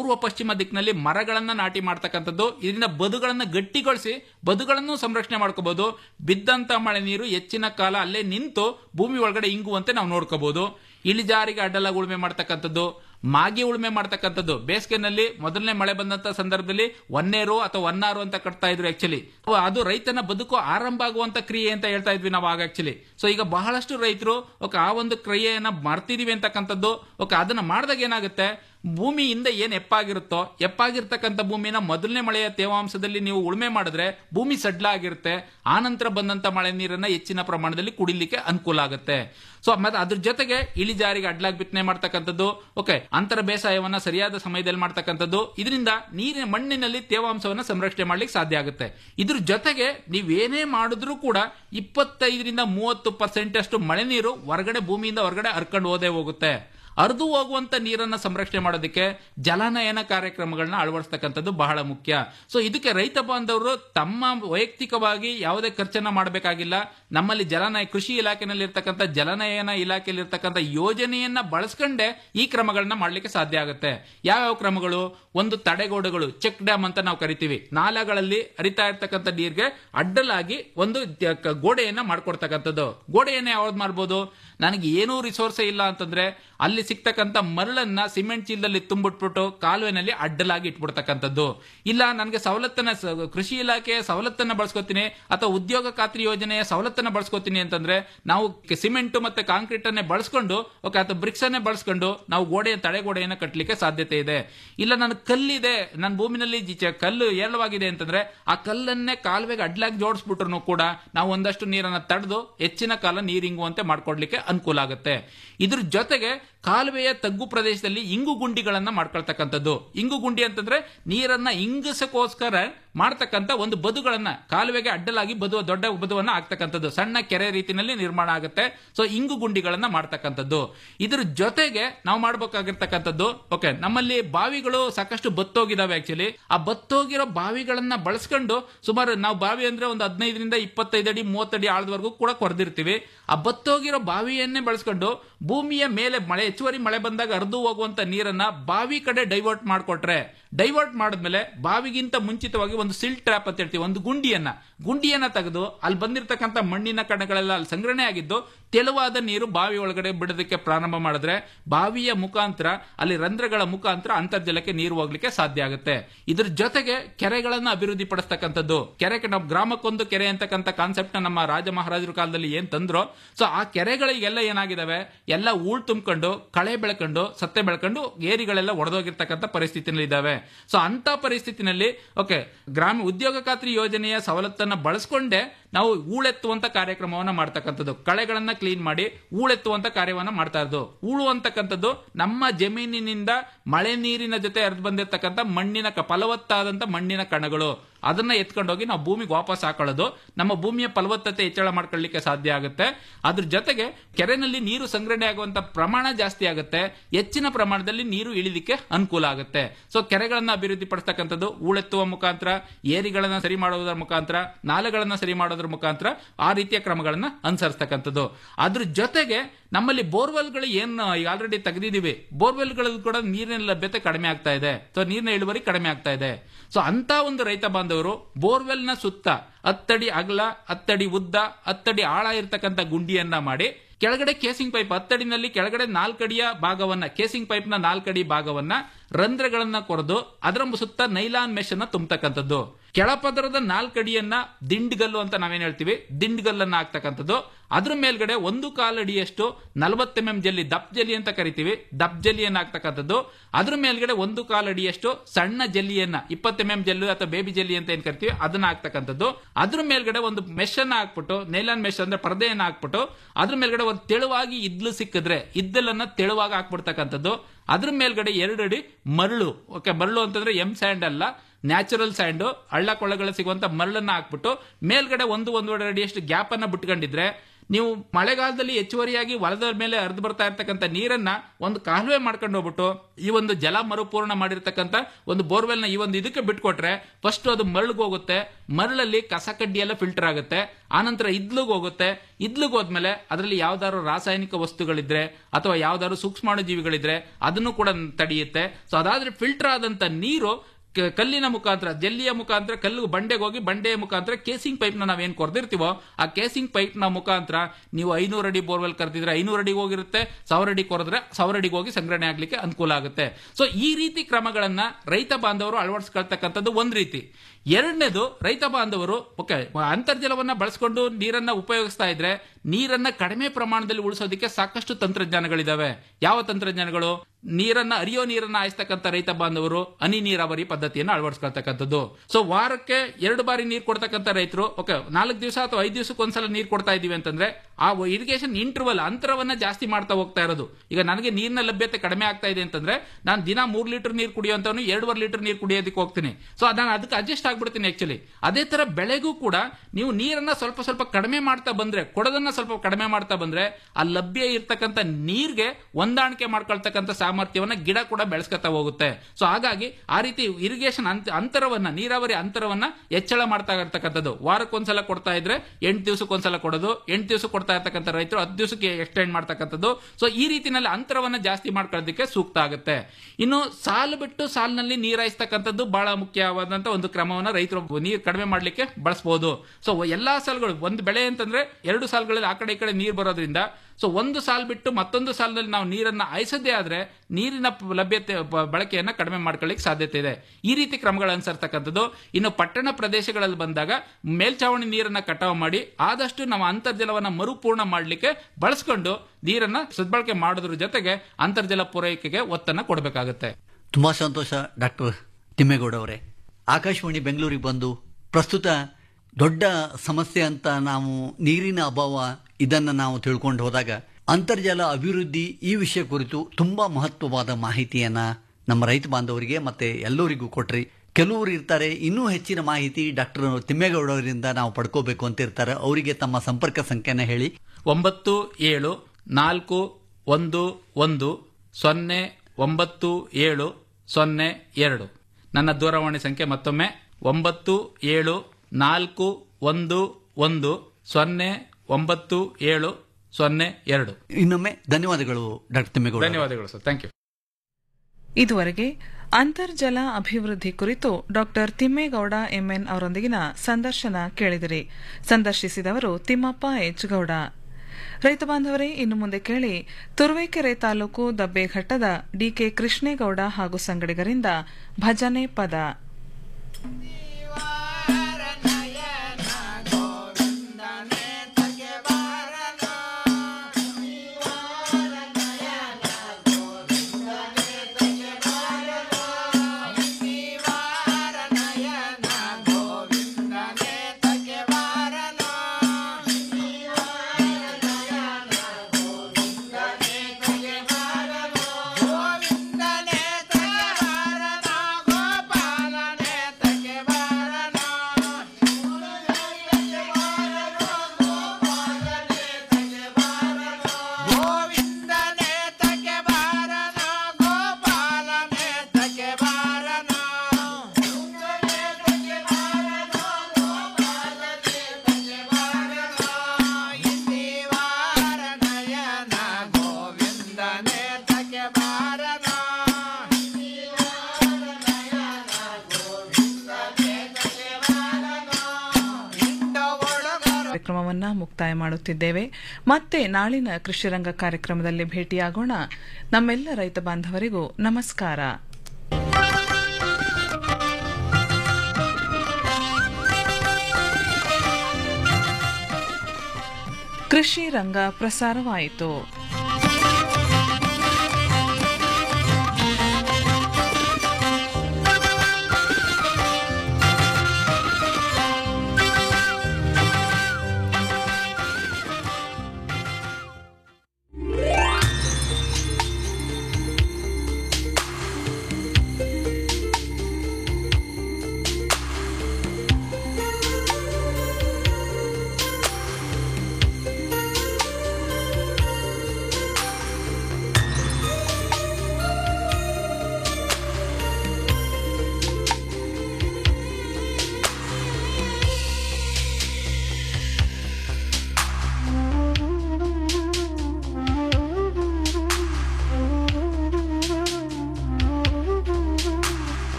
G: ಪಶ್ಚಿಮ ದಿಕ್ಕಿನಲ್ಲಿ ಮರಗಳನ್ನ ನಾಟಿ ಮಾಡ್ತಕ್ಕಂಥದ್ದು ಇದರಿಂದ ಬದುಗಳನ್ನ ಗಟ್ಟಿಗೊಳಿಸಿ ಬದುಗಳನ್ನು ಸಂರಕ್ಷಣೆ ಮಾಡ್ಕೋಬಹುದು ಬಿದ್ದಂತ ಮಳೆ ನೀರು ಹೆಚ್ಚಿನ ಕಾಲ ಅಲ್ಲೇ ನಿಂತು ಭೂಮಿ ಒಳಗಡೆ ಇಂಗುವಂತೆ ನಾವು ನೋಡ್ಕೋಬಹುದು ಇಳಿಜಾರಿಗೆ ಅಡ್ಡಲಾಗಿ ಉಳುಮೆ ಮಾಡ್ತಕ್ಕಂಥದ್ದು ಮಾಗಿ ಉಳುಮೆ ಮಾಡ್ತಕ್ಕಂಥದ್ದು ಬೇಸಿಗೆನಲ್ಲಿ ಮೊದಲನೇ ಮಳೆ ಬಂದಂತ ಸಂದರ್ಭದಲ್ಲಿ ಒನ್ನೇರು ಅಥವಾ ಒನ್ನಾರು ಅಂತ ಕಟ್ತಾ ಇದ್ರು ಆಕ್ಚುಲಿ ಅದು ರೈತನ ಬದುಕು ಆರಂಭ ಆಗುವಂತ ಕ್ರಿಯೆ ಅಂತ ಹೇಳ್ತಾ ಇದ್ವಿ ನಾವು ಆಗ ಆಕ್ಚುಲಿ ಸೊ ಈಗ ಬಹಳಷ್ಟು ರೈತರು ಓಕೆ ಆ ಒಂದು ಕ್ರಿಯೆಯನ್ನ ಮಾಡ್ತಿದೀವಿ ಅಂತಕ್ಕಂಥದ್ದು ಓಕೆ ಅದನ್ನ ಮಾಡಿದಾಗ ಏನಾಗುತ್ತೆ ಭೂಮಿಯಿಂದ ಏನ್ ಎಪ್ಪಾಗಿರುತ್ತೋ ಎಪ್ಪಾಗಿರ್ತಕ್ಕಂಥ ಭೂಮಿನ ಮೊದಲನೇ ಮಳೆಯ ತೇವಾಂಶದಲ್ಲಿ ನೀವು ಉಳುಮೆ ಮಾಡಿದ್ರೆ ಭೂಮಿ ಸಡ್ಲ ಆಗಿರುತ್ತೆ ಆನಂತರ ಬಂದಂತ ಮಳೆ ನೀರನ್ನ ಹೆಚ್ಚಿನ ಪ್ರಮಾಣದಲ್ಲಿ ಕುಡಿಲಿಕ್ಕೆ ಅನುಕೂಲ ಆಗುತ್ತೆ ಸೊ ಮತ್ತೆ ಅದ್ರ ಜೊತೆಗೆ ಇಳಿಜಾರಿಗೆ ಅಡ್ಲಾಗಿ ಬಿತ್ತನೆ ಮಾಡ್ತಕ್ಕಂಥದ್ದು ಓಕೆ ಅಂತರ ಬೇಸಾಯವನ್ನ ಸರಿಯಾದ ಸಮಯದಲ್ಲಿ ಮಾಡ್ತಕ್ಕಂಥದ್ದು ಇದರಿಂದ ನೀರಿನ ಮಣ್ಣಿನಲ್ಲಿ ತೇವಾಂಶವನ್ನ ಸಂರಕ್ಷಣೆ ಮಾಡ್ಲಿಕ್ಕೆ ಸಾಧ್ಯ ಆಗುತ್ತೆ ಇದ್ರ ಜೊತೆಗೆ ನೀವೇನೇ ಮಾಡಿದ್ರೂ ಕೂಡ ಇಪ್ಪತ್ತೈದರಿಂದ ಮೂವತ್ತು ಪರ್ಸೆಂಟ್ ಅಷ್ಟು ಮಳೆ ನೀರು ಹೊರಗಡೆ ಭೂಮಿಯಿಂದ ಹೊರಗಡೆ ಹರ್ಕೊಂಡು ಹೋದೇ ಹೋಗುತ್ತೆ ಹರಿದು ಹೋಗುವಂತ ನೀರನ್ನ ಸಂರಕ್ಷಣೆ ಮಾಡೋದಕ್ಕೆ ಜಲನಯನ ಕಾರ್ಯಕ್ರಮಗಳನ್ನ ಅಳವಡಿಸ್ತಕ್ಕಂಥದ್ದು ಬಹಳ ಮುಖ್ಯ ಸೊ ಇದಕ್ಕೆ ರೈತ ಬಾಂಧವರು ತಮ್ಮ ವೈಯಕ್ತಿಕವಾಗಿ ಯಾವುದೇ ಖರ್ಚನ್ನ ಮಾಡಬೇಕಾಗಿಲ್ಲ ನಮ್ಮಲ್ಲಿ ಜಲನಯ ಕೃಷಿ ಇಲಾಖೆನಲ್ಲಿ ಇರ್ತಕ್ಕಂಥ ಜಲನಯನ ಇಲಾಖೆಯಲ್ಲಿ ಇರ್ತಕ್ಕಂಥ ಯೋಜನೆಯನ್ನ ಬಳಸ್ಕೊಂಡೆ ಈ ಕ್ರಮಗಳನ್ನ ಮಾಡ್ಲಿಕ್ಕೆ ಸಾಧ್ಯ ಆಗುತ್ತೆ ಯಾವ್ಯಾವ ಕ್ರಮಗಳು ಒಂದು ತಡೆಗೋಡೆಗಳು ಚೆಕ್ ಡ್ಯಾಮ್ ಅಂತ ನಾವು ಕರಿತೀವಿ ನಾಲೆಗಳಲ್ಲಿ ಹರಿತಾ ಇರ್ತಕ್ಕಂಥ ನೀರಿಗೆ ಅಡ್ಡಲಾಗಿ ಒಂದು ಜ- ಕ- ಗೋಡೆಯನ್ನ ಮಾಡ್ಕೊಡ್ತಕ್ಕಂಥದ್ದು ಗೋಡೆಯನ್ನ ಯಾವ್ದು ಮಾಡ್ಬೋದು ನನಗೆ ಏನೂ ರಿಸೋರ್ಸ್ ಇಲ್ಲ ಅಂತಂದ್ರೆ ಅಲ್ಲಿ ಸಿಗ್ತಕ್ಕಂಥ ಮರಳನ್ನ ಸಿಮೆಂಟ್ ಚೀಲದಲ್ಲಿ ತುಂಬಿಟ್ಬಿಟ್ಟು ಕಾಲುವೆನಲ್ಲಿ ಅಡ್ಡಲಾಗಿ ಇಟ್ಬಿಡ್ತಕ್ಕಂಥದ್ದು ಇಲ್ಲ ನನಗೆ ಸವಲತ್ತನ್ನ ಸ- ಕೃಷಿ ಇಲಾಖೆಯ ಸವಲತ್ತನ್ನ ಬಳಸ್ಕೊತೀನಿ ಅಥವಾ ಉದ್ಯೋಗ ಖಾತ್ರಿ ಯೋಜನೆಯ ಸವಲತ್ತನ್ನ ಬಳಸ್ಕೊತೀನಿ ಅಂತಂದ್ರೆ ನಾವು ಸಿಮೆಂಟ್ ಮತ್ತೆ ಕಾಂಕ್ರೀಟ್ ಅನ್ನೇ ಬಳಸ್ಕೊಂಡು ಓಕೆ ಅಥವಾ ಬ್ರಿಕ್ಸ್ ಅನ್ನೇ ಬಳಸ್ಕೊಂಡು ನಾವು ಗೋಡೆಯ ತಡೆಗೋಡೆಯನ್ನ ಕಟ್ಟಲಿಕ್ಕೆ ಸಾಧ್ಯತೆ ಇದೆ ಇಲ್ಲ ನನ್ನ ಕಲ್ಲಿದೆ ನನ್ನ ಭೂಮಿನಲ್ಲಿ ಜಿ- ಚ- ಕಲ್ಲು ಏರಳವಾಗಿದೆ ಅಂತಂದ್ರೆ ಆ ಕಲ್ಲನ್ನೇ ಕಾಲುವೆಗೆ ಅಡ್ಲಾಗಿ ಜೋಡಿಸ್ಬಿಟ್ರು ಕೂಡ ನಾವು ಒಂದಷ್ಟು ನೀರನ್ನ ತಡೆದು ಹೆಚ್ಚಿನ ಕಾಲ ನೀರಿಂಗುವಂತೆ ಮಾಡ್ಕೊಡ್ಲಿಕ್ಕೆ ಅನುಕೂಲ ಆಗುತ್ತೆ ಇದ್ರ ಜೊತೆಗೆ ಕಾಲುವೆಯ ತಗ್ಗು ಪ್ರದೇಶದಲ್ಲಿ ಇಂಗು ಗುಂಡಿಗಳನ್ನ ಮಾಡ್ಕೊಳ್ತಕ್ಕಂಥದ್ದು ಇಂಗು ಗುಂಡಿ ಅಂತಂದ್ರೆ ನೀರನ್ನ ಇಂಗಿಸಕ್ಕೋಸ್ಕರ ಮಾಡ್ತಕ್ಕಂಥ ಒಂದು ಬದುಗಳನ್ನ ಕಾಲುವೆಗೆ ಅಡ್ಡಲಾಗಿ ಬದು ದೊಡ್ಡ ಬದುವನ್ನ ಆಗ್ತಕ್ಕಂಥದ್ದು ಸಣ್ಣ ಕೆರೆ ರೀತಿನಲ್ಲಿ ನಿರ್ಮಾಣ ಆಗುತ್ತೆ ಸೊ ಇಂಗು ಗುಂಡಿಗಳನ್ನ ಮಾಡ್ತಕ್ಕಂಥದ್ದು ಇದ್ರ ಜೊತೆಗೆ ನಾವು ಮಾಡ್ಬೇಕಾಗಿರ್ತಕ್ಕಂಥದ್ದು ಓಕೆ ನಮ್ಮಲ್ಲಿ ಬಾವಿಗಳು ಸಾಕಷ್ಟು ಬತ್ತೋಗಿದಾವೆ ಆಕ್ಚುಲಿ ಆ ಬತ್ತೋಗಿರೋ ಬಾವಿಗಳನ್ನ ಬಳಸ್ಕೊಂಡು ಸುಮಾರು ನಾವು ಬಾವಿ ಅಂದ್ರೆ ಒಂದು ಹದಿನೈದರಿಂದ ಇಪ್ಪತ್ತೈದು ಅಡಿ ಮೂವತ್ತಡಿ ಆಳದವರೆಗೂ ಕೂಡ ಕೊರೆದಿರ್ತೀವಿ ಆ ಬತ್ತೋಗಿರೋ ಬಾವಿಯನ್ನೇ ಬಳಸ್ಕೊಂಡು ಭೂಮಿಯ ಮೇಲೆ ಮಳೆ ಹೆಚ್ಚುವರಿ ಮಳೆ ಬಂದಾಗ ಹರಿದು ಹೋಗುವಂತ ನೀರನ್ನ ಬಾವಿ ಕಡೆ ಡೈವರ್ಟ್ ಮಾಡಿಕೊಟ್ರೆ ಡೈವರ್ಟ್ ಮಾಡಿದ್ಮೇಲೆ ಬಾವಿಗಿಂತ ಮುಂಚಿತವಾಗಿ ಒಂದು ಸಿಲ್ ಟ್ರ್ಯಾಪ್ ಅಂತ ಹೇಳ್ತೀವಿ ಒಂದು ಗುಂಡಿಯನ್ನ ಗುಂಡಿಯನ್ನ ತೆಗೆದು ಅಲ್ಲಿ ಬಂದಿರತಕ್ಕಂಥ ಮಣ್ಣಿನ ಕಣಗಳೆಲ್ಲ ಅಲ್ಲಿ ಸಂಗ್ರಹಣೆ ಆಗಿದ್ದು ತೆಳುವಾದ ನೀರು ಬಾವಿ ಒಳಗಡೆ ಬಿಡೋದಕ್ಕೆ ಪ್ರಾರಂಭ ಮಾಡಿದ್ರೆ ಬಾವಿಯ ಮುಖಾಂತರ ಅಲ್ಲಿ ರಂಧ್ರಗಳ ಮುಖಾಂತರ ಅಂತರ್ಜಲಕ್ಕೆ ನೀರು ಹೋಗ್ಲಿಕ್ಕೆ ಸಾಧ್ಯ ಆಗುತ್ತೆ ಇದ್ರ ಜೊತೆಗೆ ಕೆರೆಗಳನ್ನ ಅಭಿವೃದ್ಧಿ ಪಡಿಸ್ತಕ್ಕಂಥದ್ದು ಕೆರೆ ನಾವು ಗ್ರಾಮಕ್ಕೊಂದು ಕೆರೆ ಅಂತಕ್ಕಂಥ ಕಾನ್ಸೆಪ್ಟ್ ನಮ್ಮ ರಾಜ ಮಹಾರಾಜರ ಕಾಲದಲ್ಲಿ ಏನ್ ತಂದ್ರು ಸೊ ಆ ಕೆರೆಗಳಿಗೆಲ್ಲ ಏನಾಗಿದಾವೆ ಎಲ್ಲ ಊಳ್ ತುಂಬಿಕೊಂಡು ಕಳೆ ಬೆಳ್ಕೊಂಡು ಸತ್ತೆ ಬೆಳ್ಕೊಂಡು ಏರಿಗಳೆಲ್ಲ ಒಡೆದೋಗಿರ್ತಕ್ಕಂಥ ಪರಿಸ್ಥಿತಿನಲ್ಲಿ ಇದಾವೆ ಸೊ ಅಂತ ಪರಿಸ್ಥಿತಿನಲ್ಲಿ ಓಕೆ ಗ್ರಾಮ ಉದ್ಯೋಗ ಖಾತ್ರಿ ಯೋಜನೆಯ ಸವಲತ್ತನ್ನ ಬಳಸ್ಕೊಂಡೆ ನಾವು ಹೂಳೆತ್ತುವಂತ ಕಾರ್ಯಕ್ರಮವನ್ನ ಮಾಡ್ತಕ್ಕಂಥದ್ದು ಕಳೆಗಳನ್ನ ಕ್ಲೀನ್ ಮಾಡಿ ಹೂಳೆತ್ತುವಂತ ಕಾರ್ಯವನ್ನ ಮಾಡ್ತಾ ಇರೋದು ಹೂಳು ಅಂತಕ್ಕಂಥದ್ದು ನಮ್ಮ ಜಮೀನಿನಿಂದ ಮಳೆ ನೀರಿನ ಜೊತೆ ಹರಿದು ಬಂದಿರತಕ್ಕಂಥ ಮಣ್ಣಿನ ಕ- ಫಲವತ್ತಾದಂತ ಮಣ್ಣಿನ ಕಣಗಳು ಅದನ್ನ ಎತ್ಕೊಂಡೋಗಿ ನಾವು ಭೂಮಿಗೆ ವಾಪಸ್ ಹಾಕೊಳ್ಳೋದು ನಮ್ಮ ಭೂಮಿಯ ಫಲವತ್ತತೆ ಹೆಚ್ಚಳ ಮಾಡ್ಕೊಳ್ಳಿಕ್ಕೆ ಸಾಧ್ಯ ಆಗುತ್ತೆ ಅದ್ರ ಜೊತೆಗೆ ಕೆರೆನಲ್ಲಿ ನೀರು ಸಂಗ್ರಹಣೆ ಆಗುವಂತ ಪ್ರಮಾಣ ಜಾಸ್ತಿ ಆಗುತ್ತೆ ಹೆಚ್ಚಿನ ಪ್ರಮಾಣದಲ್ಲಿ ನೀರು ಇಳಿಲಿಕ್ಕೆ ಅನುಕೂಲ ಆಗುತ್ತೆ ಸೊ ಕೆರೆಗಳನ್ನ ಅಭಿವೃದ್ಧಿ ಪಡಿಸ್ತಕ್ಕಂಥದ್ದು ಹೂಳೆತ್ತುವ ಮುಖಾಂತರ ಏರಿಗಳನ್ನ ಸರಿ ಮಾಡೋದ್ರ ಮುಖಾಂತರ ನಾಲೆಗಳನ್ನ ಸರಿ ಮಾಡೋದ್ರ ಮುಖಾಂತರ ಆ ರೀತಿಯ ಕ್ರಮಗಳನ್ನ ಅನುಸರಿಸ್ತಕ್ಕಂಥದ್ದು ಅದ್ರ ಜೊತೆಗೆ ನಮ್ಮಲ್ಲಿ ಬೋರ್ವೆಲ್ಗಳು ಏನು ಈಗ ಆಲ್ರೆಡಿ ತೆಗೆದಿದ್ದೀವಿ ಬೋರ್ವೆಲ್ಗಳಲ್ಲಿ ಕೂಡ ನೀರಿನ ಲಭ್ಯತೆ ಕಡಿಮೆ ಆಗ್ತಾ ಇದೆ ಸೊ ನೀರಿನ ಇಳುವರಿ ಕಡಿಮೆ ಆಗ್ತಾ ಇದೆ ಸೊ ಅಂತ ಒಂದು ರೈತ ಬಾಂಧವರು ಬೋರ್ವೆಲ್ನ ಸುತ್ತ ಹತ್ತಡಿ ಅಗಲ ಹತ್ತಡಿ ಉದ್ದ ಹತ್ತಡಿ ಆಳ ಇರ್ತಕ್ಕಂಥ ಗುಂಡಿಯನ್ನ ಮಾಡಿ ಕೆಳಗಡೆ ಕೇಸಿಂಗ್ ಪೈಪ್ ಹತ್ತಡಿನಲ್ಲಿ ಕೆಳಗಡೆ ನಾಲ್ಕಡಿಯ ಭಾಗವನ್ನ ಕೇಸಿಂಗ್ ಪೈಪ್ನ ನಾಲ್ಕಡಿ ಭಾಗವನ್ನ ರಂಧ್ರಗಳನ್ನ ಕೊರೆದು ಅದರ ಸುತ್ತ ನೈಲಾನ್ ಮೆಶ್ ಅನ್ನ ತುಂಬತಕ್ಕಂಥದ್ದು ಕೆಳಪದರದ ನಾಲ್ಕಡಿಯನ್ನ ದಿಂಡ್ಗಲ್ಲು ಅಂತ ನಾವೇನ್ ಹೇಳ್ತೀವಿ ದಿಂಡ್ಗಲ್ಲನ್ನ ಹಾಕ್ತಕ್ಕಂಥದ್ದು ಅದ್ರ ಮೇಲ್ಗಡೆ ಒಂದು ಕಾಲಡಿಯಷ್ಟು ನಲವತ್ತು ಎಂ ಎಂ ಜಲ್ಲಿ ದಪ್ ಜಲ್ಲಿ ಅಂತ ಕರಿತೀವಿ ದಪ್ ಜಲ್ಲಿಯನ್ನ ಹಾಕ್ತಕ್ಕಂಥದ್ದು ಅದ್ರ ಮೇಲ್ಗಡೆ ಒಂದು ಕಾಲಡಿಯಷ್ಟು ಸಣ್ಣ ಜಲ್ಲಿಯನ್ನ ಇಪ್ಪತ್ತು ಎಂ ಎಂ ಜಲ್ಲು ಅಥವಾ ಬೇಬಿ ಜಲ್ಲಿ ಅಂತ ಏನ್ ಕರಿತೀವಿ ಅದನ್ನ ಹಾಕ್ತಕ್ಕಂಥದ್ದು ಅದ್ರ ಮೇಲ್ಗಡೆ ಒಂದು ಮೆಶ್ ಅನ್ನ ಹಾಕ್ಬಿಟ್ಟು ನೈಲಾನ್ ಮೆಶ್ ಅಂದ್ರೆ ಪರದೆಯನ್ನ ಹಾಕ್ಬಿಟ್ಟು ಅದ್ರ ಮೇಲ್ಗಡೆ ಒಂದು ತೆಳುವಾಗಿ ಇದ್ಲು ಸಿಕ್ಕಿದ್ರೆ ಇದ್ದಲನ್ನ ತೆಳುವಾಗಿ ಹಾಕ್ಬಿಡ್ತಕ್ಕಂಥದ್ದು ಅದ್ರ ಮೇಲ್ಗಡೆ ಎರಡು ಅಡಿ ಮರಳು ಓಕೆ ಮರಳು ಅಂತಂದ್ರೆ ಎಂ ಸ್ಯಾಂಡ್ ಅಲ್ಲ ನ್ಯಾಚುರಲ್ ಸ್ಯಾಂಡ್ ಹಳ್ಳ ಕೊಳ್ಳಗಳ ಸಿಗುವಂತ ಮರಳನ್ನ ಹಾಕ್ಬಿಟ್ಟು ಮೇಲ್ಗಡೆ ಒಂದು ಒಂದೂವರೆ ಅಡಿಯಷ್ಟು ಗ್ಯಾಪ್ ಅನ್ನ ಬಿಟ್ಕೊಂಡಿದ್ರೆ ನೀವು ಮಳೆಗಾಲದಲ್ಲಿ ಹೆಚ್ಚುವರಿಯಾಗಿ ಹೊಲದ ಮೇಲೆ ಹರಿದು ಬರ್ತಾ ಇರ್ತಕ್ಕಂಥ ನೀರನ್ನ ಒಂದು ಕಾಲುವೆ ಮಾಡ್ಕೊಂಡು ಹೋಗ್ಬಿಟ್ಟು ಈ ಒಂದು ಜಲ ಮರುಪೂರ್ಣ ಮಾಡಿರ್ತಕ್ಕಂಥ ಒಂದು ಬೋರ್ವೆಲ್ ನ ಈ ಒಂದು ಇದಕ್ಕೆ ಬಿಟ್ಕೊಟ್ರೆ ಫಸ್ಟ್ ಅದು ಮರಳಿಗೆ ಹೋಗುತ್ತೆ ಮರಳಲ್ಲಿ ಕಸ ಕಡ್ಡಿ ಎಲ್ಲ ಫಿಲ್ಟರ್ ಆಗುತ್ತೆ ಆನಂತರ ಇದ್ಲಿಗೆ ಹೋಗುತ್ತೆ ಇದ್ಲಿಗೆ ಹೋದ್ಮೇಲೆ ಅದರಲ್ಲಿ ಯಾವ್ದಾದ್ರು ರಾಸಾಯನಿಕ ವಸ್ತುಗಳಿದ್ರೆ ಅಥವಾ ಯಾವ್ದಾದ್ರು ಸೂಕ್ಷ್ಮಾಣು ಜೀವಿಗಳಿದ್ರೆ ಅದನ್ನು ಕೂಡ ತಡೆಯುತ್ತೆ ಸೊ ಅದಾದ್ರೆ ಫಿಲ್ಟರ್ ಆದಂತ ನೀರು ಕ- ಕಲ್ಲಿನ ಮುಖಾಂತರ ಜಲ್ಲಿಯ ಮುಖಾಂತರ ಕಲ್ಲು ಬಂಡೆಗೆ ಹೋಗಿ ಬಂಡೆಯ ಮುಖಾಂತರ ಕೇಸಿಂಗ್ ಪೈಪ್ ನ ನಾವೇನ್ ಕೊರ್ದಿರ್ತೀವೋ ಆ ಕೇಸಿಂಗ್ ಪೈಪ್ ನ ಮುಖಾಂತರ ನೀವು ಐನೂರು ಅಡಿ ಬೋರ್ವೆಲ್ ಕರೆದಿದ್ರೆ ಐನೂರು ಅಡಿಗೆ ಹೋಗಿರುತ್ತೆ ಸಾವಿರ ಅಡಿ ಕೊರೆದ್ರೆ ಸಾವಿರ ಅಡಿಗೆ ಹೋಗಿ ಸಂಗ್ರಹಣೆ ಆಗ್ಲಿಕ್ಕೆ ಅನುಕೂಲ ಆಗುತ್ತೆ ಸೊ ಈ ರೀತಿ ಕ್ರಮಗಳನ್ನ ರೈತ ಬಾಂಧವರು ಅಳವಡಿಸ್ಕೊಳ್ತಕ್ಕಂಥದ್ದು ಒಂದ್ ರೀತಿ ಎರಡನೇದು ರೈತ ಬಾಂಧವರು ಓಕೆ ಅಂತರ್ಜಲವನ್ನ ಬಳಸ್ಕೊಂಡು ನೀರನ್ನ ಉಪಯೋಗಿಸ್ತಾ ಇದ್ರೆ ನೀರನ್ನ ಕಡಿಮೆ ಪ್ರಮಾಣದಲ್ಲಿ ಉಳಿಸೋದಕ್ಕೆ ಸಾಕಷ್ಟು ತಂತ್ರಜ್ಞಾನಗಳಿದಾವೆ ಯಾವ ತಂತ್ರಜ್ಞಾನಗಳು ನೀರನ್ನ ಅರಿಯೋ ನೀರನ್ನ ಹಾಯಿಸ್ತಕ್ಕಂಥ ರೈತ ಬಾಂಧವರು ಹನಿ ನೀರಾವರಿ ಪದ್ಧತಿಯನ್ನು ಅಳವಡಿಸ್ಕೊಳ್ತಕ್ಕಂಥದ್ದು ಸೊ ವಾರಕ್ಕೆ ಎರಡು ಬಾರಿ ನೀರು ಕೊಡ್ತಕ್ಕಂಥ ರೈತರು ಓಕೆ ನಾಲ್ಕು ದಿವಸ ಅಥವಾ ಐದು ದಿವಸಕ್ಕೆ ಒಂದ್ಸಲ ನೀರು ಕೊಡ್ತಾ ಇದೀವಿ ಅಂತಂದ್ರೆ ಆ ಇರಿಗೇಷನ್ ಇಂಟರ್ವಲ್ ಅಂತರವನ್ನ ಜಾಸ್ತಿ ಮಾಡ್ತಾ ಹೋಗ್ತಾ ಇರೋದು ಈಗ ನನಗೆ ನೀರಿನ ಲಭ್ಯತೆ ಕಡಿಮೆ ಆಗ್ತಾ ಇದೆ ಅಂತಂದ್ರೆ ನಾನು ದಿನ ಮೂರ್ ಲೀಟರ್ ನೀರು ಕುಡಿಯುವಂತವನು ಎರಡೂವರೆ ಲೀಟರ್ ನೀರು ಕುಡಿಯೋದಕ್ಕೆ ಹೋಗ್ತೀನಿ ಸೊ ನಾನು ಅದಕ್ಕೆ ಅಡ್ಜಸ್ಟ್ ಆಗ್ಬಿಡ್ತೀನಿ ಆಕ್ಚುಲಿ ಅದೇ ತರ ಬೆಳೆಗೂ ಕೂಡ ನೀವು ನೀರನ್ನ ಸ್ವಲ್ಪ ಸ್ವಲ್ಪ ಕಡಿಮೆ ಮಾಡ್ತಾ ಬಂದ್ರೆ ಕೊಡೋದನ್ನ ಸ್ವಲ್ಪ ಕಡಿಮೆ ಮಾಡ್ತಾ ಬಂದ್ರೆ ಆ ಲಭ್ಯ ಇರ್ತಕ್ಕಂಥ ನೀರ್ಗೆ ಹೊಂದಾಣಿಕೆ ಮಾಡ್ಕೊಳ್ತಕ್ಕಂಥ ಸಾಮರ್ಥ್ಯವನ್ನ ಗಿಡ ಕೂಡ ಬೆಳೆಸ್ಕೊತಾ ಹೋಗುತ್ತೆ ಸೊ ಹಾಗಾಗಿ ಆ ರೀತಿ ಇರಿಗೇಷನ್ ಅಂತರವನ್ನ ನೀರಾವರಿ ಅಂತರವನ್ನ ಹೆಚ್ಚಳ ಮಾಡ್ತಾ ಇರ್ತಕ್ಕಂಥದ್ದು ವಾರಕ್ಕೊಂದ್ಸಲ ಕೊಡ್ತಾ ಇದ್ರೆ ಎಂಟು ದಿವಸಕ್ಕೊಂದ್ಸಲ ಕೊಡೋದು ಎಂಟು ದಿವಸ ಕೊಡ್ತಾ ಇರ್ತಕ್ಕಂಥ ರೈತರು ಹತ್ತು ದಿವಸಕ್ಕೆ ಎಕ್ಸ್ಟೆಂಡ್ ಮಾಡ್ತಕ್ಕಂಥದ್ದು ಸೊ ಈ ರೀತಿನಲ್ಲಿ ಅಂತರವನ್ನ ಜಾಸ್ತಿ ಮಾಡ್ಕೊಳ್ಳೋದಕ್ಕೆ ಸೂಕ್ತ ಆಗುತ್ತೆ ಇನ್ನು ಸಾಲು ಬಿಟ್ಟು ಸಾಲಿನಲ್ಲಿ ನೀರಾಯಿಸ್ತಕ್ಕಂಥದ್ದು ಬಹಳ ಮುಖ್ಯವಾದಂತ ಒಂದು ಕ್ರಮವನ್ನ ರೈತರು ನೀರು ಕಡಿಮೆ ಮಾಡ್ಲಿಕ್ಕೆ ಬಳಸಬಹುದು ಸೊ ಎಲ್ಲಾ ಸಾಲುಗಳು ಒಂದು ಬೆಳೆ ಅಂತಂದ್ರೆ ಎರಡು ಸಾಲುಗಳಲ್ಲಿ ಆ ಕಡೆ ಈ ಕಡೆ ನೀರು ಬರೋದ್ರಿಂದ ಸೊ ಒಂದು ಸಾಲ್ ಬಿಟ್ಟು ಮತ್ತೊಂದು ಸಾಲಿನಲ್ಲಿ ನಾವು ನೀರನ್ನ ಆಯಿಸದೇ ಆದ್ರೆ ನೀರಿನ ಪ- ಲಭ್ಯತೆ ಬ- ಬಳಕೆಯನ್ನ ಕಡಿಮೆ ಮಾಡ್ಕೊಳ್ಳಿಕ್ಕೆ ಸಾಧ್ಯತೆ ಇದೆ ಈ ರೀತಿ ಕ್ರಮಗಳು ಅನುಸರ್ತಕ್ಕಂಥದ್ದು ಇನ್ನು ಪಟ್ಟಣ ಪ್ರದೇಶಗಳಲ್ಲಿ ಬಂದಾಗ ಮೇಲ್ಚಾವಣಿ ನೀರನ್ನ ಕಟಾವು ಮಾಡಿ ಆದಷ್ಟು ನಮ್ಮ ಅಂತರ್ಜಲವನ್ನ ಮರುಪೂರ್ಣ ಮಾಡಲಿಕ್ಕೆ ಬಳಸ್ಕೊಂಡು ನೀರನ್ನ ಸದ್ಬಳಕೆ ಮಾಡೋದ್ರ ಜೊತೆಗೆ ಅಂತರ್ಜಲ ಪೂರೈಕೆಗೆ ಒತ್ತನ್ನ ಕೊಡಬೇಕಾಗುತ್ತೆ
F: ತುಂಬಾ ಸಂತೋಷ ಡಾಕ್ಟರ್ ತಿಮ್ಮೇಗೌಡ ಅವರೇ ಆಕಾಶವಾಣಿ ಬೆಂಗಳೂರಿಗೆ ಬಂದು ಪ್ರಸ್ತುತ ದೊಡ್ಡ ಸಮಸ್ಯೆ ಅಂತ ನಾವು ನೀರಿನ ಅಭಾವ ಇದನ್ನು ನಾವು ತಿಳ್ಕೊಂಡು ಹೋದಾಗ ಅಂತರ್ಜಲ ಅಭಿವೃದ್ಧಿ ಈ ವಿಷಯ ಕುರಿತು ತುಂಬಾ ಮಹತ್ವವಾದ ಮಾಹಿತಿಯನ್ನ ನಮ್ಮ ರೈತ ಬಾಂಧವರಿಗೆ ಮತ್ತೆ ಎಲ್ಲರಿಗೂ ಕೊಟ್ರಿ ಕೆಲವರು ಇರ್ತಾರೆ ಇನ್ನೂ ಹೆಚ್ಚಿನ ಮಾಹಿತಿ ಡಾಕ್ಟರ್ ತಿಮ್ಮೇಗೌಡ ಅವರಿಂದ ನಾವು ಪಡ್ಕೋಬೇಕು ಅಂತ ಇರ್ತಾರೆ ಅವರಿಗೆ ತಮ್ಮ ಸಂಪರ್ಕ ಸಂಖ್ಯೆನ ಹೇಳಿ
G: ಒಂಬತ್ತು ಏಳು ನಾಲ್ಕು ಒಂದು ಒಂದು ಸೊನ್ನೆ ಒಂಬತ್ತು ಏಳು ಸೊನ್ನೆ ಎರಡು ನನ್ನ ದೂರವಾಣಿ ಸಂಖ್ಯೆ ಮತ್ತೊಮ್ಮೆ ಒಂಬತ್ತು ಏಳು ನಾಲ್ಕು ಒಂದು ಒಂದು ಸೊನ್ನೆ ಒಂಬತ್ತು ಏಳು ಸೊನ್ನೆ ಎರಡು
F: ಇನ್ನೊಮ್ಮೆ ಧನ್ಯವಾದಗಳು ಡಾಕ್ಟರ್ ತಿಮ್ಮೇಗೌಡ ಅವರೇ.
G: ಧನ್ಯವಾದಗಳು ಸರ್ ಥ್ಯಾಂಕ್ ಯು
E: ಇದುವರೆಗೆ ಅಂತರ್ಜಲ ಅಭಿವೃದ್ಧಿ ಕುರಿತು ಡಾಕ್ಟರ್ ತಿಮ್ಮೇಗೌಡ ಎಂಎನ್ ಅವರೊಂದಿಗಿನ ಸಂದರ್ಶನ ಕೇಳಿದಿರಿ ಸಂದರ್ಶಿಸಿದವರು ತಿಮ್ಮಪ್ಪ ಎಚ್ ಗೌಡ ರೈತ ಬಾಂಧವರೇ ಇನ್ನು ಮುಂದೆ ಕೇಳಿ ತುರುವೇಕೆರೆ ತಾಲೂಕು ದಬ್ಬೆಘಟ್ಟದ ಡಿಕೆ ಕೃಷ್ಣೇಗೌಡ ಹಾಗೂ ಸಂಗಡಿಗರಿಂದ ಭಜನೆ ಪದ ಕಾರ್ಯಕ್ರಮವನ್ನ ಮುಕ್ತಾಯ ಮಾಡುತ್ತಿದ್ದೇವೆ ಮತ್ತೆ ನಾಳಿನ ಕೃಷಿರಂಗ ಕಾರ್ಯಕ್ರಮದಲ್ಲಿ ಭೇಟಿಯಾಗೋಣ ನಮ್ಮೆಲ್ಲ ರೈತ ಬಾಂಧವರಿಗೂ ನಮಸ್ಕಾರ ಕೃಷಿ ರಂಗ ಪ್ರಸಾರವಾಯಿತು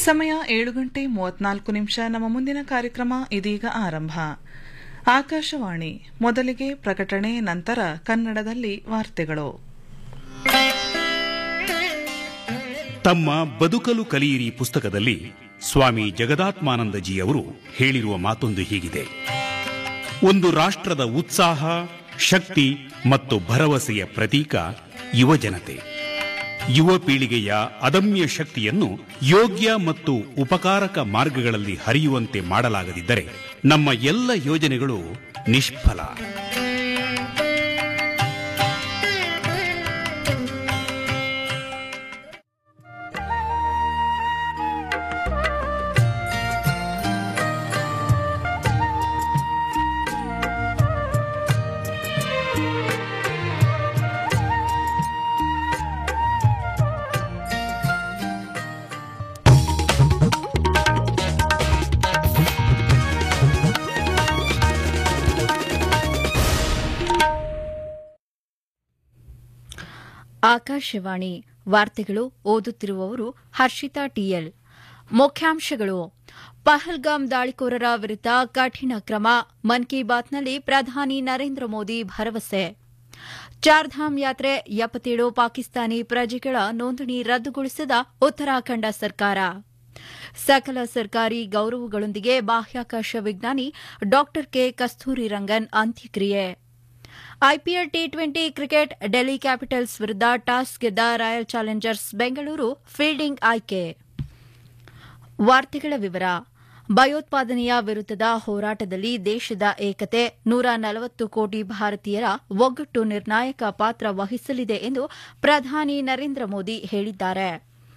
E: ಸಮಯ ಏಳು ಗಂಟೆ ಮೂವತ್ನಾಲ್ಕು ನಿಮಿಷ ನಮ್ಮ ಮುಂದಿನ ಕಾರ್ಯಕ್ರಮ ಇದೀಗ ಆರಂಭ ಆಕಾಶವಾಣಿ ಮೊದಲಿಗೆ ಪ್ರಕಟಣೆ ನಂತರ ಕನ್ನಡದಲ್ಲಿ ವಾರ್ತೆಗಳು
H: ತಮ್ಮ ಬದುಕಲು ಕಲಿಯಿರಿ ಪುಸ್ತಕದಲ್ಲಿ ಸ್ವಾಮಿ ಜಗದಾತ್ಮಾನಂದಜಿ ಅವರು ಹೇಳಿರುವ ಮಾತೊಂದು ಹೀಗಿದೆ ಒಂದು ರಾಷ್ಟ್ರದ ಉತ್ಸಾಹ ಶಕ್ತಿ ಮತ್ತು ಭರವಸೆಯ ಪ್ರತೀಕ ಯುವಜನತೆ ಯುವ ಪೀಳಿಗೆಯ ಅದಮ್ಯ ಶಕ್ತಿಯನ್ನು ಯೋಗ್ಯ ಮತ್ತು ಉಪಕಾರಕ ಮಾರ್ಗಗಳಲ್ಲಿ ಹರಿಯುವಂತೆ ಮಾಡಲಾಗದಿದ್ದರೆ ನಮ್ಮ ಎಲ್ಲ ಯೋಜನೆಗಳು ನಿಷ್ಫಲ
A: ಆಕಾಶವಾಣಿ ವಾರ್ತೆಗಳು ಓದುತ್ತಿರುವವರು ಹರ್ಷಿತಾ ಟಿಎಲ್ ಮುಖ್ಯಾಂಶಗಳು ಪಹಲ್ಗಾಮ್ ದಾಳಿಕೋರರ ವಿರುದ್ಧ ಕಠಿಣ ಕ್ರಮ ಮನ್ ಕಿ ಬಾತ್ನಲ್ಲಿ ಪ್ರಧಾನಿ ನರೇಂದ್ರ ಮೋದಿ ಭರವಸೆ ಚಾರ್ಧಾಮ್ ಯಾತ್ರೆ ಎಪ್ಪತ್ತೇಳು ಪಾಕಿಸ್ತಾನಿ ಪ್ರಜೆಗಳ ನೋಂದಣಿ ರದ್ದುಗೊಳಿಸಿದ ಉತ್ತರಾಖಂಡ ಸರ್ಕಾರ ಸಕಲ ಸರ್ಕಾರಿ ಗೌರವಗಳೊಂದಿಗೆ ಬಾಹ್ಯಾಕಾಶ ವಿಜ್ಞಾನಿ ಡಾ ಕೆ ಕಸ್ತೂರಿ ರಂಗನ್ ಅಂತ್ಯಕ್ರಿಯೆ IPL T twenty cricket Delhi Capitals ವಿರುದ್ಧ ಟಾಸ್ ಗೆದ್ದ ರಾಯಲ್ ಚಾಲೆಂಜರ್ಸ್ ಬೆಂಗಳೂರು ಫೀಲ್ಡಿಂಗ್ ಆಯ್ಕೆ ವಾರ್ತೆಗಳ ವಿವರ ಭಯೋತ್ಪಾದನೆಯ ವಿರುದ್ಧದ ಹೋರಾಟದಲ್ಲಿ ದೇಶದ ಏಕತೆ ನೂರ ನಲವತ್ತು ಕೋಟಿ ಭಾರತೀಯರ ಒಗ್ಗಟ್ಟು ನಿರ್ಣಾಯಕ ಪಾತ್ರ ವಹಿಸಲಿದೆ ಎಂದು ಪ್ರಧಾನಿ ನರೇಂದ್ರ ಮೋದಿ ಹೇಳಿದ್ದಾರೆ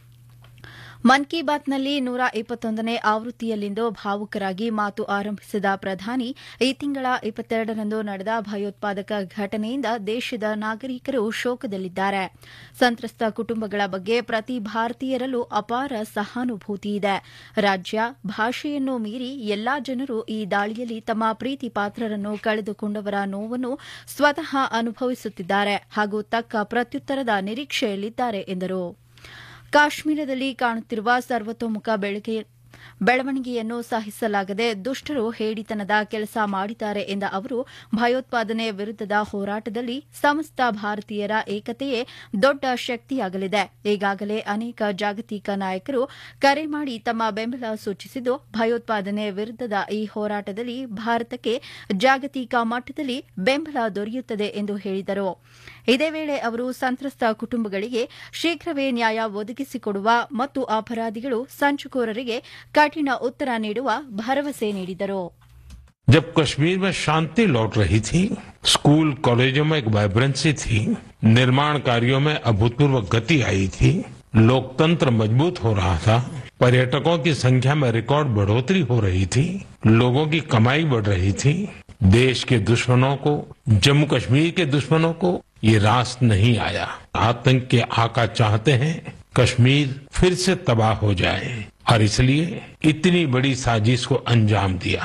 A: ಮನ್ ಕಿ ಬಾತ್ನಲ್ಲಿ ನೂರ ಇಪ್ಪತ್ತೊಂದನೇ ಆವೃತ್ತಿಯಲ್ಲಿಂದು ಭಾವುಕರಾಗಿ ಮಾತು ಆರಂಭಿಸಿದ ಪ್ರಧಾನಿ ಈ ತಿಂಗಳ ಇಪ್ಪತ್ತೆರಡರಂದು ನಡೆದ ಭಯೋತ್ಪಾದಕ ಘಟನೆಯಿಂದ ದೇಶದ ನಾಗರಿಕರು ಶೋಕದಲ್ಲಿದ್ದಾರೆ ಸಂತ್ರಸ್ತ ಕುಟುಂಬಗಳ ಬಗ್ಗೆ ಪ್ರತಿ ಭಾರತೀಯರಲ್ಲೂ ಅಪಾರ ಸಹಾನುಭೂತಿ ಇದೆ ರಾಜ್ಯ ಭಾಷೆಯನ್ನು ಮೀರಿ ಎಲ್ಲಾ ಜನರು ಈ ದಾಳಿಯಲ್ಲಿ ತಮ್ಮ ಪ್ರೀತಿ ಪಾತ್ರರನ್ನು ಕಳೆದುಕೊಂಡವರ ನೋವನ್ನು ಸ್ವತಃ ಅನುಭವಿಸುತ್ತಿದ್ದಾರೆ ಹಾಗೂ ತಕ್ಕ ಪ್ರತ್ಯುತ್ತರದ ನಿರೀಕ್ಷೆಯಲ್ಲಿದ್ದಾರೆ ಎಂದರು ಕಾಶ್ಮೀರದಲ್ಲಿ ಕಾಣುತ್ತಿರುವ ಸರ್ವತೋಮುಖ ಬೆಳಕೆ ಬೆಳವಣಿಗೆಯನ್ನು ಸಹಿಸಲಾಗದೆ ದುಷ್ಟರು ಹೇಡಿತನದ ಕೆಲಸ ಮಾಡಿದ್ದಾರೆ ಎಂದ ಅವರು ಭಯೋತ್ಪಾದನೆ ವಿರುದ್ಧದ ಹೋರಾಟದಲ್ಲಿ ಸಮಸ್ತ ಭಾರತೀಯರ ಏಕತೆಯೇ ದೊಡ್ಡ ಶಕ್ತಿಯಾಗಲಿದೆ ಈಗಾಗಲೇ ಅನೇಕ ಜಾಗತಿಕ ನಾಯಕರು ಕರೆ ಮಾಡಿ ತಮ್ಮ ಬೆಂಬಲ ಸೂಚಿಸಿದ್ದು ಭಯೋತ್ಪಾದನೆ ವಿರುದ್ಧದ ಈ ಹೋರಾಟದಲ್ಲಿ ಭಾರತಕ್ಕೆ ಜಾಗತಿಕ ಮಟ್ಟದಲ್ಲಿ ಬೆಂಬಲ ದೊರೆಯುತ್ತದೆ ಎಂದು ಹೇಳಿದರು ಇದೇ ವೇಳೆ ಅವರು ಸಂತ್ರಸ್ತ ಕುಟುಂಬಗಳಿಗೆ ಶೀಘ್ರವೇ ನ್ಯಾಯ ಒದಗಿಸಿಕೊಡುವ ಮತ್ತು ಅಪರಾಧಿಗಳು ಸಂಚುಕೋರರಿಗೆ ಕಠಿಣ ಉತ್ತರ ನೀಡುವ ಭರವಸೆ ನೀಡಿದರು
I: जब कश्मीर में शांति लौट रही थी स्कूल कॉलेजों में एक वाइब्रेंसी थी निर्माण कार्यों में अभूतपूर्व गति आई थी लोकतंत्र मजबूत हो रहा था पर्यटकों की संख्या में रिकॉर्ड बढ़ोतरी हो रही थी लोगों की कमाई बढ़ रही थी देश के दुश्मनों को जम्मू कश्मीर के दुश्मनों को ये रास नहीं आया आतंक के आका चाहते हैं कश्मीर फिर से तबाह हो जाए और इसलिए इतनी बड़ी साजिश को अंजाम दिया